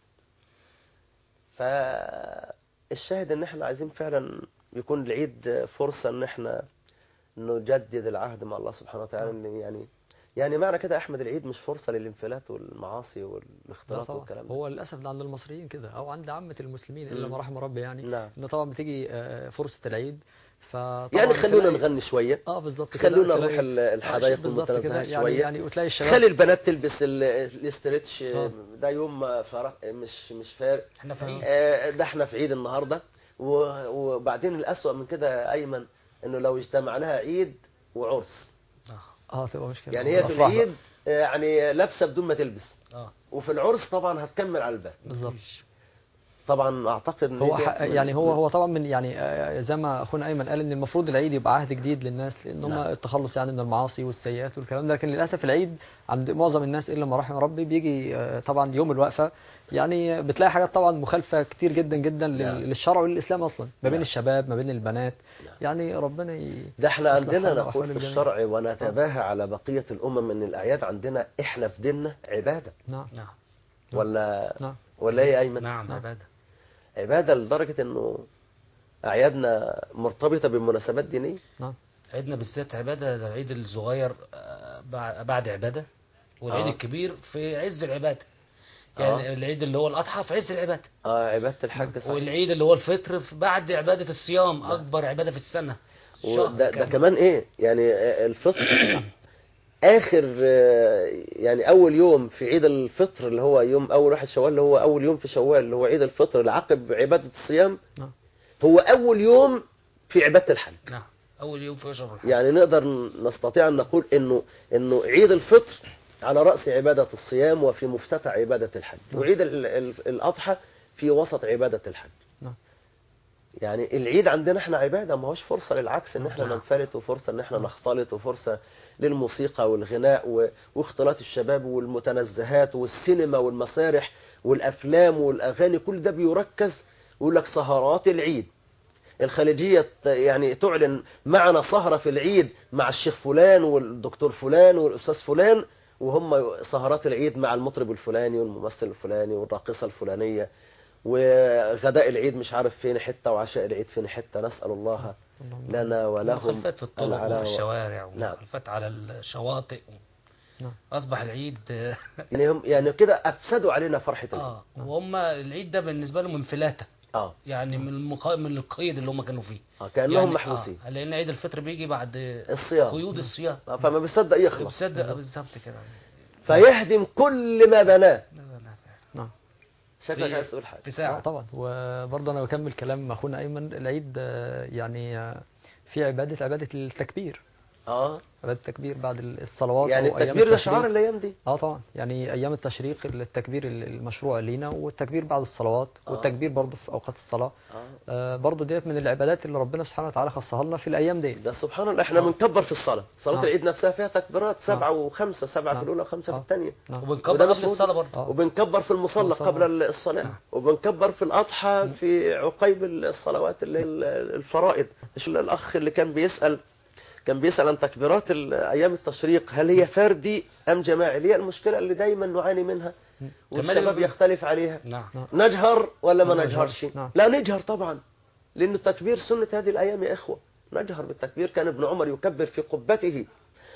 Speaker 1: فالشاهد ان احنا عايزين فعلا يكون العيد فرصه ان احنا نجدد العهد مع الله سبحانه وتعالى إن يعني يعني معنى كده يا احمد العيد مش فرصه للانفلات والمعاصي
Speaker 3: لا
Speaker 1: والاختلاط
Speaker 3: طبعا
Speaker 1: والكلام ده
Speaker 3: هو للاسف ده عند المصريين كده او عند عامه المسلمين الا
Speaker 1: مم.
Speaker 3: ما رحم ربي يعني
Speaker 1: نعم
Speaker 3: انه طبعا بتيجي آه، فرصه العيد فطبعا
Speaker 1: يعني خلونا
Speaker 3: تلاقي-
Speaker 1: نغني شويه
Speaker 3: اه بالظبط كده،
Speaker 1: خلونا
Speaker 3: تلاقي-
Speaker 1: نروح ال-
Speaker 3: آه،
Speaker 1: الحدائق
Speaker 3: بالظبط كده،
Speaker 1: والمتنزهات
Speaker 3: يعني
Speaker 1: شويه
Speaker 3: يعني وتلاقي الشباب
Speaker 1: خلي البنات تلبس ال- الاسترتش
Speaker 3: آه.
Speaker 1: ده يوم فرق مش مش فارق
Speaker 2: احنا في عيد
Speaker 1: آه، ده احنا في عيد النهارده و- وبعدين الأسوأ من كده يا ايمن انه لو اجتمع لها عيد وعرس
Speaker 3: اه تبقى مشكله
Speaker 1: يعني هي في
Speaker 3: أفراح بقى.
Speaker 1: العيد آه، يعني لابسه بدون ما تلبس
Speaker 2: اه
Speaker 1: وفي العرس طبعا هتكمل على الباب
Speaker 3: بالظبط
Speaker 1: طبعا اعتقد ان
Speaker 3: هو
Speaker 1: دي
Speaker 3: ح-
Speaker 1: من-
Speaker 3: يعني هو هو طبعا من يعني آه، زي ما اخونا ايمن قال ان المفروض العيد يبقى عهد جديد للناس لان هم
Speaker 1: نعم.
Speaker 3: التخلص يعني من المعاصي والسيئات والكلام ده لكن للاسف العيد عند معظم الناس الا ما رحم ربي بيجي آه، طبعا يوم الوقفه يعني بتلاقي حاجات طبعا مخالفه كتير جدا جدا لل-
Speaker 1: نعم.
Speaker 3: للشرع وللاسلام اصلا ما بين
Speaker 1: نعم.
Speaker 3: الشباب ما بين البنات
Speaker 1: نعم.
Speaker 3: يعني ربنا ي...
Speaker 1: ده احنا
Speaker 3: يصلح
Speaker 1: عندنا
Speaker 3: حالنا
Speaker 1: نقول
Speaker 3: وأحوال
Speaker 1: في
Speaker 3: الجميع.
Speaker 1: الشرع ونتباهى على بقية الأمم ان الأعياد عندنا احنا في ديننا عبادة
Speaker 3: نعم
Speaker 2: نعم
Speaker 1: ولا
Speaker 3: نعم
Speaker 1: ولا ايه يا أيمن؟
Speaker 2: نعم
Speaker 3: نعم.
Speaker 2: عباده
Speaker 1: عبادة لدرجة انه أعيادنا مرتبطة بمناسبات دينية
Speaker 3: نعم
Speaker 2: عيدنا بالذات عباده ده العيد الصغير آه، بع- بعد عباده والعيد
Speaker 1: آه.
Speaker 2: الكبير في عز العباده يعني
Speaker 1: آه.
Speaker 2: العيد اللي هو الاضحى في عز العباده
Speaker 1: اه عبادة الحج صحيح
Speaker 2: والعيد اللي هو الفطر في بعد عباده الصيام اكبر عباده في السنه شهر
Speaker 1: وده ده
Speaker 2: كامل.
Speaker 1: كمان ايه يعني آه، الفطر اخر آه، يعني اول يوم في عيد الفطر اللي هو يوم اول واحد شوال اللي هو اول يوم في شوال اللي هو عيد الفطر اللي عقب عبادة الصيام
Speaker 3: نعم.
Speaker 1: هو اول يوم في عبادة الحج
Speaker 2: نعم اول يوم في اشهر الحج
Speaker 1: يعني نقدر نستطيع ان نقول انه انه عيد الفطر على راس عباده الصيام وفي مفتتح عباده الحج وعيد ال- ال- الاضحى في وسط عباده الحج
Speaker 3: نعم.
Speaker 1: يعني العيد عندنا احنا عباده ما هوش فرصه للعكس ان احنا
Speaker 2: نعم.
Speaker 1: ننفلت وفرصه ان احنا نختلط وفرصه للموسيقى والغناء و- واختلاط الشباب والمتنزهات والسينما والمسارح والافلام والاغاني كل ده بيركز ويقول لك سهرات العيد الخليجية ت- يعني تعلن معنا سهرة في العيد مع الشيخ فلان والدكتور فلان والأستاذ فلان وهم سهرات العيد مع المطرب الفلاني والممثل الفلاني والراقصة الفلانية وغداء العيد مش عارف فين حتة وعشاء العيد فين حتة نسأل الله لنا ولهم
Speaker 2: مخالفات في الطرق
Speaker 1: العلا
Speaker 2: وفي
Speaker 1: و-
Speaker 2: الشوارع
Speaker 1: نعم.
Speaker 2: ومخالفات على الشواطئ
Speaker 3: نعم.
Speaker 2: اصبح العيد آه،
Speaker 1: يعني هم يعني كده أفسدوا علينا فرحة العيد
Speaker 2: اه وهم العيد ده بالنسبه لهم انفلاته
Speaker 1: اه
Speaker 2: يعني من المقا... من القيد اللي هم كانوا فيه
Speaker 1: آه، كأنهم
Speaker 2: يعني
Speaker 1: محبوسين
Speaker 2: آه لان عيد الفطر بيجي بعد
Speaker 1: الصيام
Speaker 2: قيود الصيام
Speaker 1: آه، فما بيصدق يخلص
Speaker 2: بتصدق بالظبط كده
Speaker 1: فيهدم كل ما بناه
Speaker 2: لا، لا، لا،
Speaker 3: نعم
Speaker 1: شكلك
Speaker 2: في-
Speaker 1: عايز تقول حاجة
Speaker 2: في
Speaker 3: آه
Speaker 2: ساعه
Speaker 3: طبعا وبرضه انا بكمل كلام اخونا ايمن العيد آه، يعني آه، في عباده عباده التكبير
Speaker 1: اه
Speaker 3: عباده التكبير بعد الصلوات
Speaker 1: يعني
Speaker 3: أو أيام
Speaker 1: التكبير ده
Speaker 3: التشريق.
Speaker 1: شعار الايام دي
Speaker 3: اه طبعا يعني ايام التشريق التكبير المشروع لينا والتكبير بعد الصلوات
Speaker 1: آه.
Speaker 3: والتكبير برضه في اوقات الصلاه
Speaker 1: اه
Speaker 3: آه برضه ديت من العبادات اللي ربنا سبحانه وتعالى خصها لنا في الايام ديت
Speaker 1: ده سبحان الله احنا بنكبر في الصلاة صلاة
Speaker 3: نعم.
Speaker 1: العيد نفسها فيها تكبيرات سبعة
Speaker 3: نعم.
Speaker 1: وخمسة سبعة في
Speaker 3: نعم.
Speaker 1: الأولى وخمسة في
Speaker 3: آه.
Speaker 1: الثانية
Speaker 3: نعم.
Speaker 2: وبنكبر
Speaker 1: وده مش
Speaker 2: قبل الصلاه برضه
Speaker 3: آه.
Speaker 1: وبنكبر في المصلى
Speaker 3: المصلى.
Speaker 1: قبل الصلاة
Speaker 2: نعم.
Speaker 1: وبنكبر في الأضحى في عقيب الصلوات اللي هي الفرائض مش الأخ اللي كان بيسأل كان بيسأل عن تكبيرات ال- أيام التشريق هل هي فردي أم جماعي اللي هي المشكلة اللي دايما نعاني منها والشباب
Speaker 2: كمان-
Speaker 1: يختلف عليها
Speaker 2: نعم
Speaker 1: نجهر ولا ما
Speaker 3: ما
Speaker 1: نجهرش
Speaker 3: نجهرش، نعم.
Speaker 1: لا نجهر طبعا لأن التكبير سنة هذه الأيام يا إخوة نجهر بالتكبير كان ابن عمر يكبر في قبته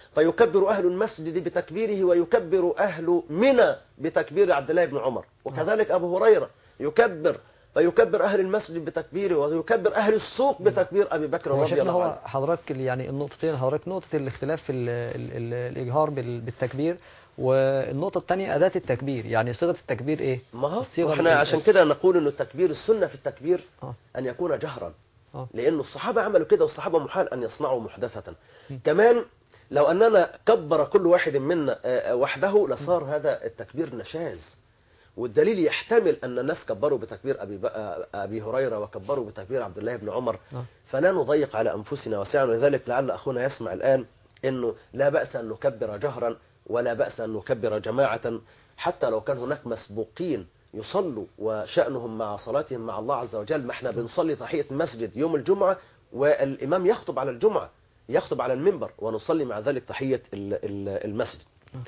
Speaker 1: فيكبر أهل المسجد بتكبيره ويكبر أهل منى بتكبير عبد الله بن عمر وكذلك أبو هريرة يكبر فيكبر أهل المسجد بتكبيره ويكبر أهل السوق بتكبير أبي بكر
Speaker 3: هو
Speaker 1: رضي
Speaker 3: شفنا
Speaker 1: الله عنه
Speaker 3: هو حضرتك ال- يعني النقطتين حضرتك نقطة الاختلاف في ال ال ال الإجهار بال- بالتكبير والنقطة الثانية أداة التكبير يعني صيغة التكبير إيه؟
Speaker 1: ما هو
Speaker 3: الصيغة
Speaker 1: احنا
Speaker 3: ال-
Speaker 1: عشان كده نقول انه التكبير السنة في التكبير
Speaker 3: آه.
Speaker 1: أن يكون جهرا
Speaker 3: آه.
Speaker 1: لأنه الصحابة عملوا كده والصحابة محال أن يصنعوا محدثة كمان لو أننا كبر كل واحد منا آه، آه، وحده لصار هذا التكبير نشاز والدليل يحتمل أن الناس كبروا بتكبير أبي, ب- آه، أبي هريرة وكبروا بتكبير عبد الله بن عمر
Speaker 3: آه.
Speaker 1: فلا نضيق على أنفسنا وسعا ولذلك لعل أخونا يسمع الآن أنه لا بأس أن نكبر جهرا ولا بأس أن نكبر جماعة حتى لو كان هناك مسبوقين يصلوا وشأنهم مع صلاتهم مع الله عز وجل ما احنا بنصلي تحية المسجد يوم الجمعة والإمام يخطب على الجمعة يخطب على المنبر ونصلي مع ذلك تحية ال- ال- المسجد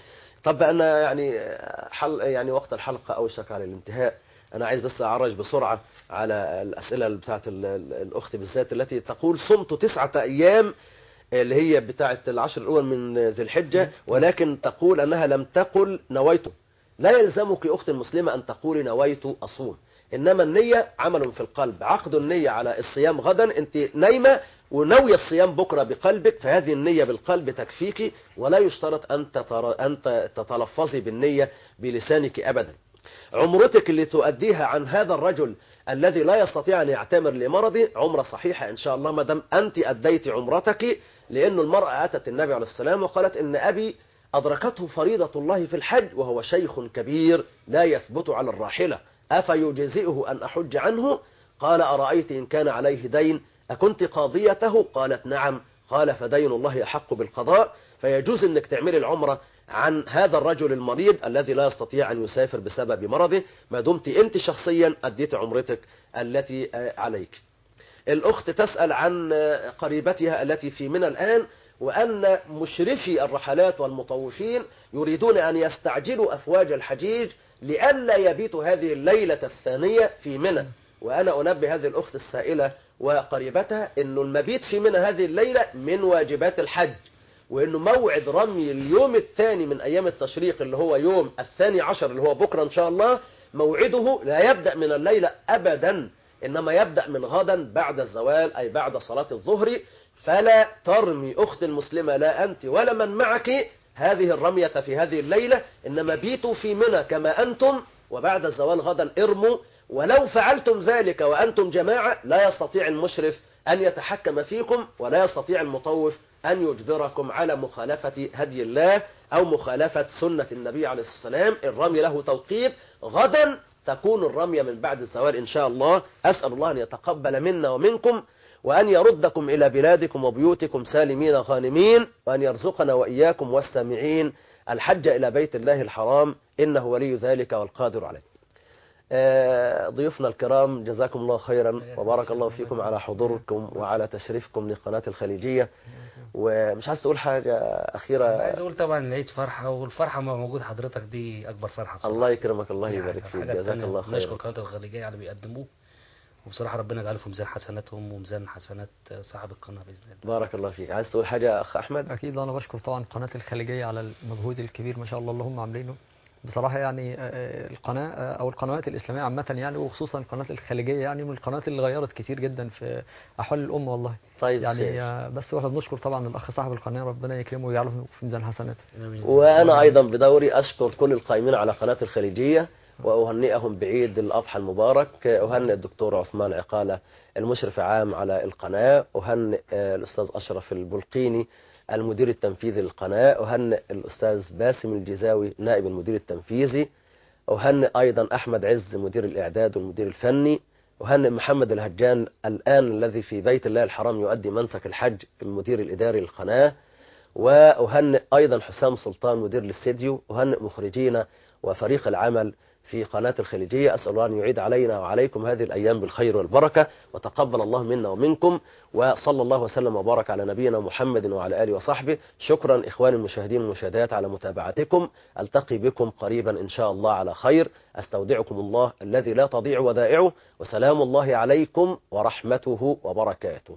Speaker 1: طب أنا يعني حل يعني وقت الحلقة أوشك على الانتهاء أنا عايز بس أعرج بسرعة على الأسئلة بتاعت ال- ال- الأخت بالذات التي تقول صمت تسعة أيام اللي هي بتاعت العشر الأول من ذي الحجة ولكن تقول أنها لم تقل نويت لا يلزمك أخت المسلمة أن تقولي نويت أصوم إنما النية عمل في القلب عقد النية على الصيام غدا أنت نايمة وناوية الصيام بكرة بقلبك فهذه النية بالقلب تكفيك ولا يشترط أن تتر- أن تتلفظي بالنية بلسانك أبدا عمرتك اللي تؤديها عن هذا الرجل الذي لا يستطيع أن يعتمر لمرضه عمرة صحيحة إن شاء الله ما دام أنت أديت عمرتك لأن المرأة أتت النبي عليه السلام وقالت إن أبي أدركته فريضة الله في الحج وهو شيخ كبير لا يثبت على الراحلة أفيجزئه أن أحج عنه قال أرأيت إن كان عليه دين أكنت قاضيته قالت نعم قال فدين الله أحق بالقضاء فيجوز أنك تعملي العمرة عن هذا الرجل المريض الذي لا يستطيع أن يسافر بسبب مرضه ما دمت أنت شخصيا أديت عمرتك التي آه، عليك الأخت تسأل عن آه، قريبتها التي في منى الآن وأن مشرفي الرحلات والمطوفين يريدون أن يستعجلوا أفواج الحجيج لئلا يبيتوا هذه الليلة الثانية في منى وأنا أنبه هذه الأخت السائلة وقريبتها أن المبيت في منى هذه الليلة من واجبات الحج وأنه موعد رمي اليوم الثاني من أيام التشريق اللي هو يوم الثاني عشر اللي هو بكرة إن شاء الله موعده لا يبدأ من الليلة أبدا إنما يبدأ من غدا بعد الزوال أي بعد صلاة الظهر فلا ترمي أخت المسلمة لا أنت ولا من معك هذه الرمية في هذه الليلة إنما بيتوا في منى كما أنتم وبعد الزوال غدا ارموا ولو فعلتم ذلك وأنتم جماعة لا يستطيع المشرف أن يتحكم فيكم ولا يستطيع المطوف أن يجبركم على مخالفة هدي الله أو مخالفة سنة النبي عليه الصلاة والسلام الرمي له توقيت غدا تكون الرمية من بعد الزوال إن شاء الله أسأل الله أن يتقبل منا ومنكم وأن يردكم إلى بلادكم وبيوتكم سالمين غانمين وأن يرزقنا وإياكم والسامعين الحج إلى بيت الله الحرام إنه ولي ذلك والقادر عليه آه، ضيوفنا الكرام جزاكم الله خيرا وبارك الله فيكم على حضوركم وعلى تشريفكم لقناة الخليجية ومش عايز تقول حاجة أخيرة
Speaker 2: عايز اقول طبعا العيد فرحه والفرحه مع وجود حضرتك دي اكبر فرحه بصراحه
Speaker 1: الله يكرمك الله
Speaker 2: دي
Speaker 1: يبارك
Speaker 2: حاجة.
Speaker 1: فيك
Speaker 2: حاجة
Speaker 1: جزاك
Speaker 2: تانية.
Speaker 1: الله
Speaker 2: نشكر
Speaker 1: خيرا
Speaker 2: قناه الخليجيه على اللي بيقدموه وبصراحه ربنا يجعله في ميزان حسناتهم وميزان حسنات صاحب القناه باذن الله
Speaker 1: بارك الله فيك عايز تقول حاجة أخ أحمد
Speaker 3: اكيد انا بشكر طبعا قناه الخليجيه على المجهود الكبير ما شاء الله اللي هم عاملينه بصراحه يعني آه، القناه آه، او القنوات الاسلاميه عامه يعني وخصوصا قناه الخليجيه يعني من القنوات اللي غيرت كتير جدا في احوال الامه والله
Speaker 1: طيب
Speaker 3: يعني
Speaker 1: خير.
Speaker 3: آه، بس واحنا بنشكر طبعا الاخ صاحب القناه ربنا يكرمه ويجعله في ميزان حسناته
Speaker 2: آمين.
Speaker 1: وأنا أيضا بدوري أشكر كل القائمين على قناة الخليجية وأهنئهم بعيد الأضحى المبارك أهنئ الدكتور عثمان عقالة المشرف عام على القناة أهنئ آه، الأستاذ أشرف البلقيني المدير التنفيذي للقناة أهنئ الأستاذ باسم الجزاوي نائب المدير التنفيذي أهنئ أيضا أحمد عز مدير الإعداد والمدير الفني أهنئ محمد الهجان الآن الذي في بيت الله الحرام يؤدي منسك الحج المدير الإداري للقناة وأهنئ أيضا حسام سلطان مدير الاستديو أهنئ مخرجينا وفريق العمل في قناة الخليجية أسأل الله أن يعيد علينا وعليكم هذه الأيام بالخير والبركة وتقبل الله منا ومنكم وصلى الله وسلم وبارك على نبينا محمد وعلى آله وصحبه شكرا إخواني المشاهدين والمشاهدات على متابعتكم ألتقي بكم قريبا إن شاء الله على خير أستودعكم الله الذي لا تضيع ودائعه وسلام الله عليكم ورحمته وبركاته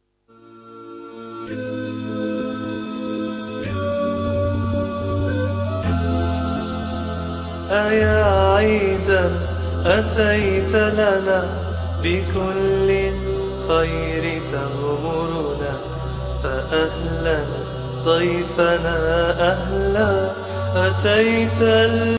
Speaker 9: أيا عيدا أتيت لنا بكل خير تغمرنا فأهلا ضيفنا أهلا أتيت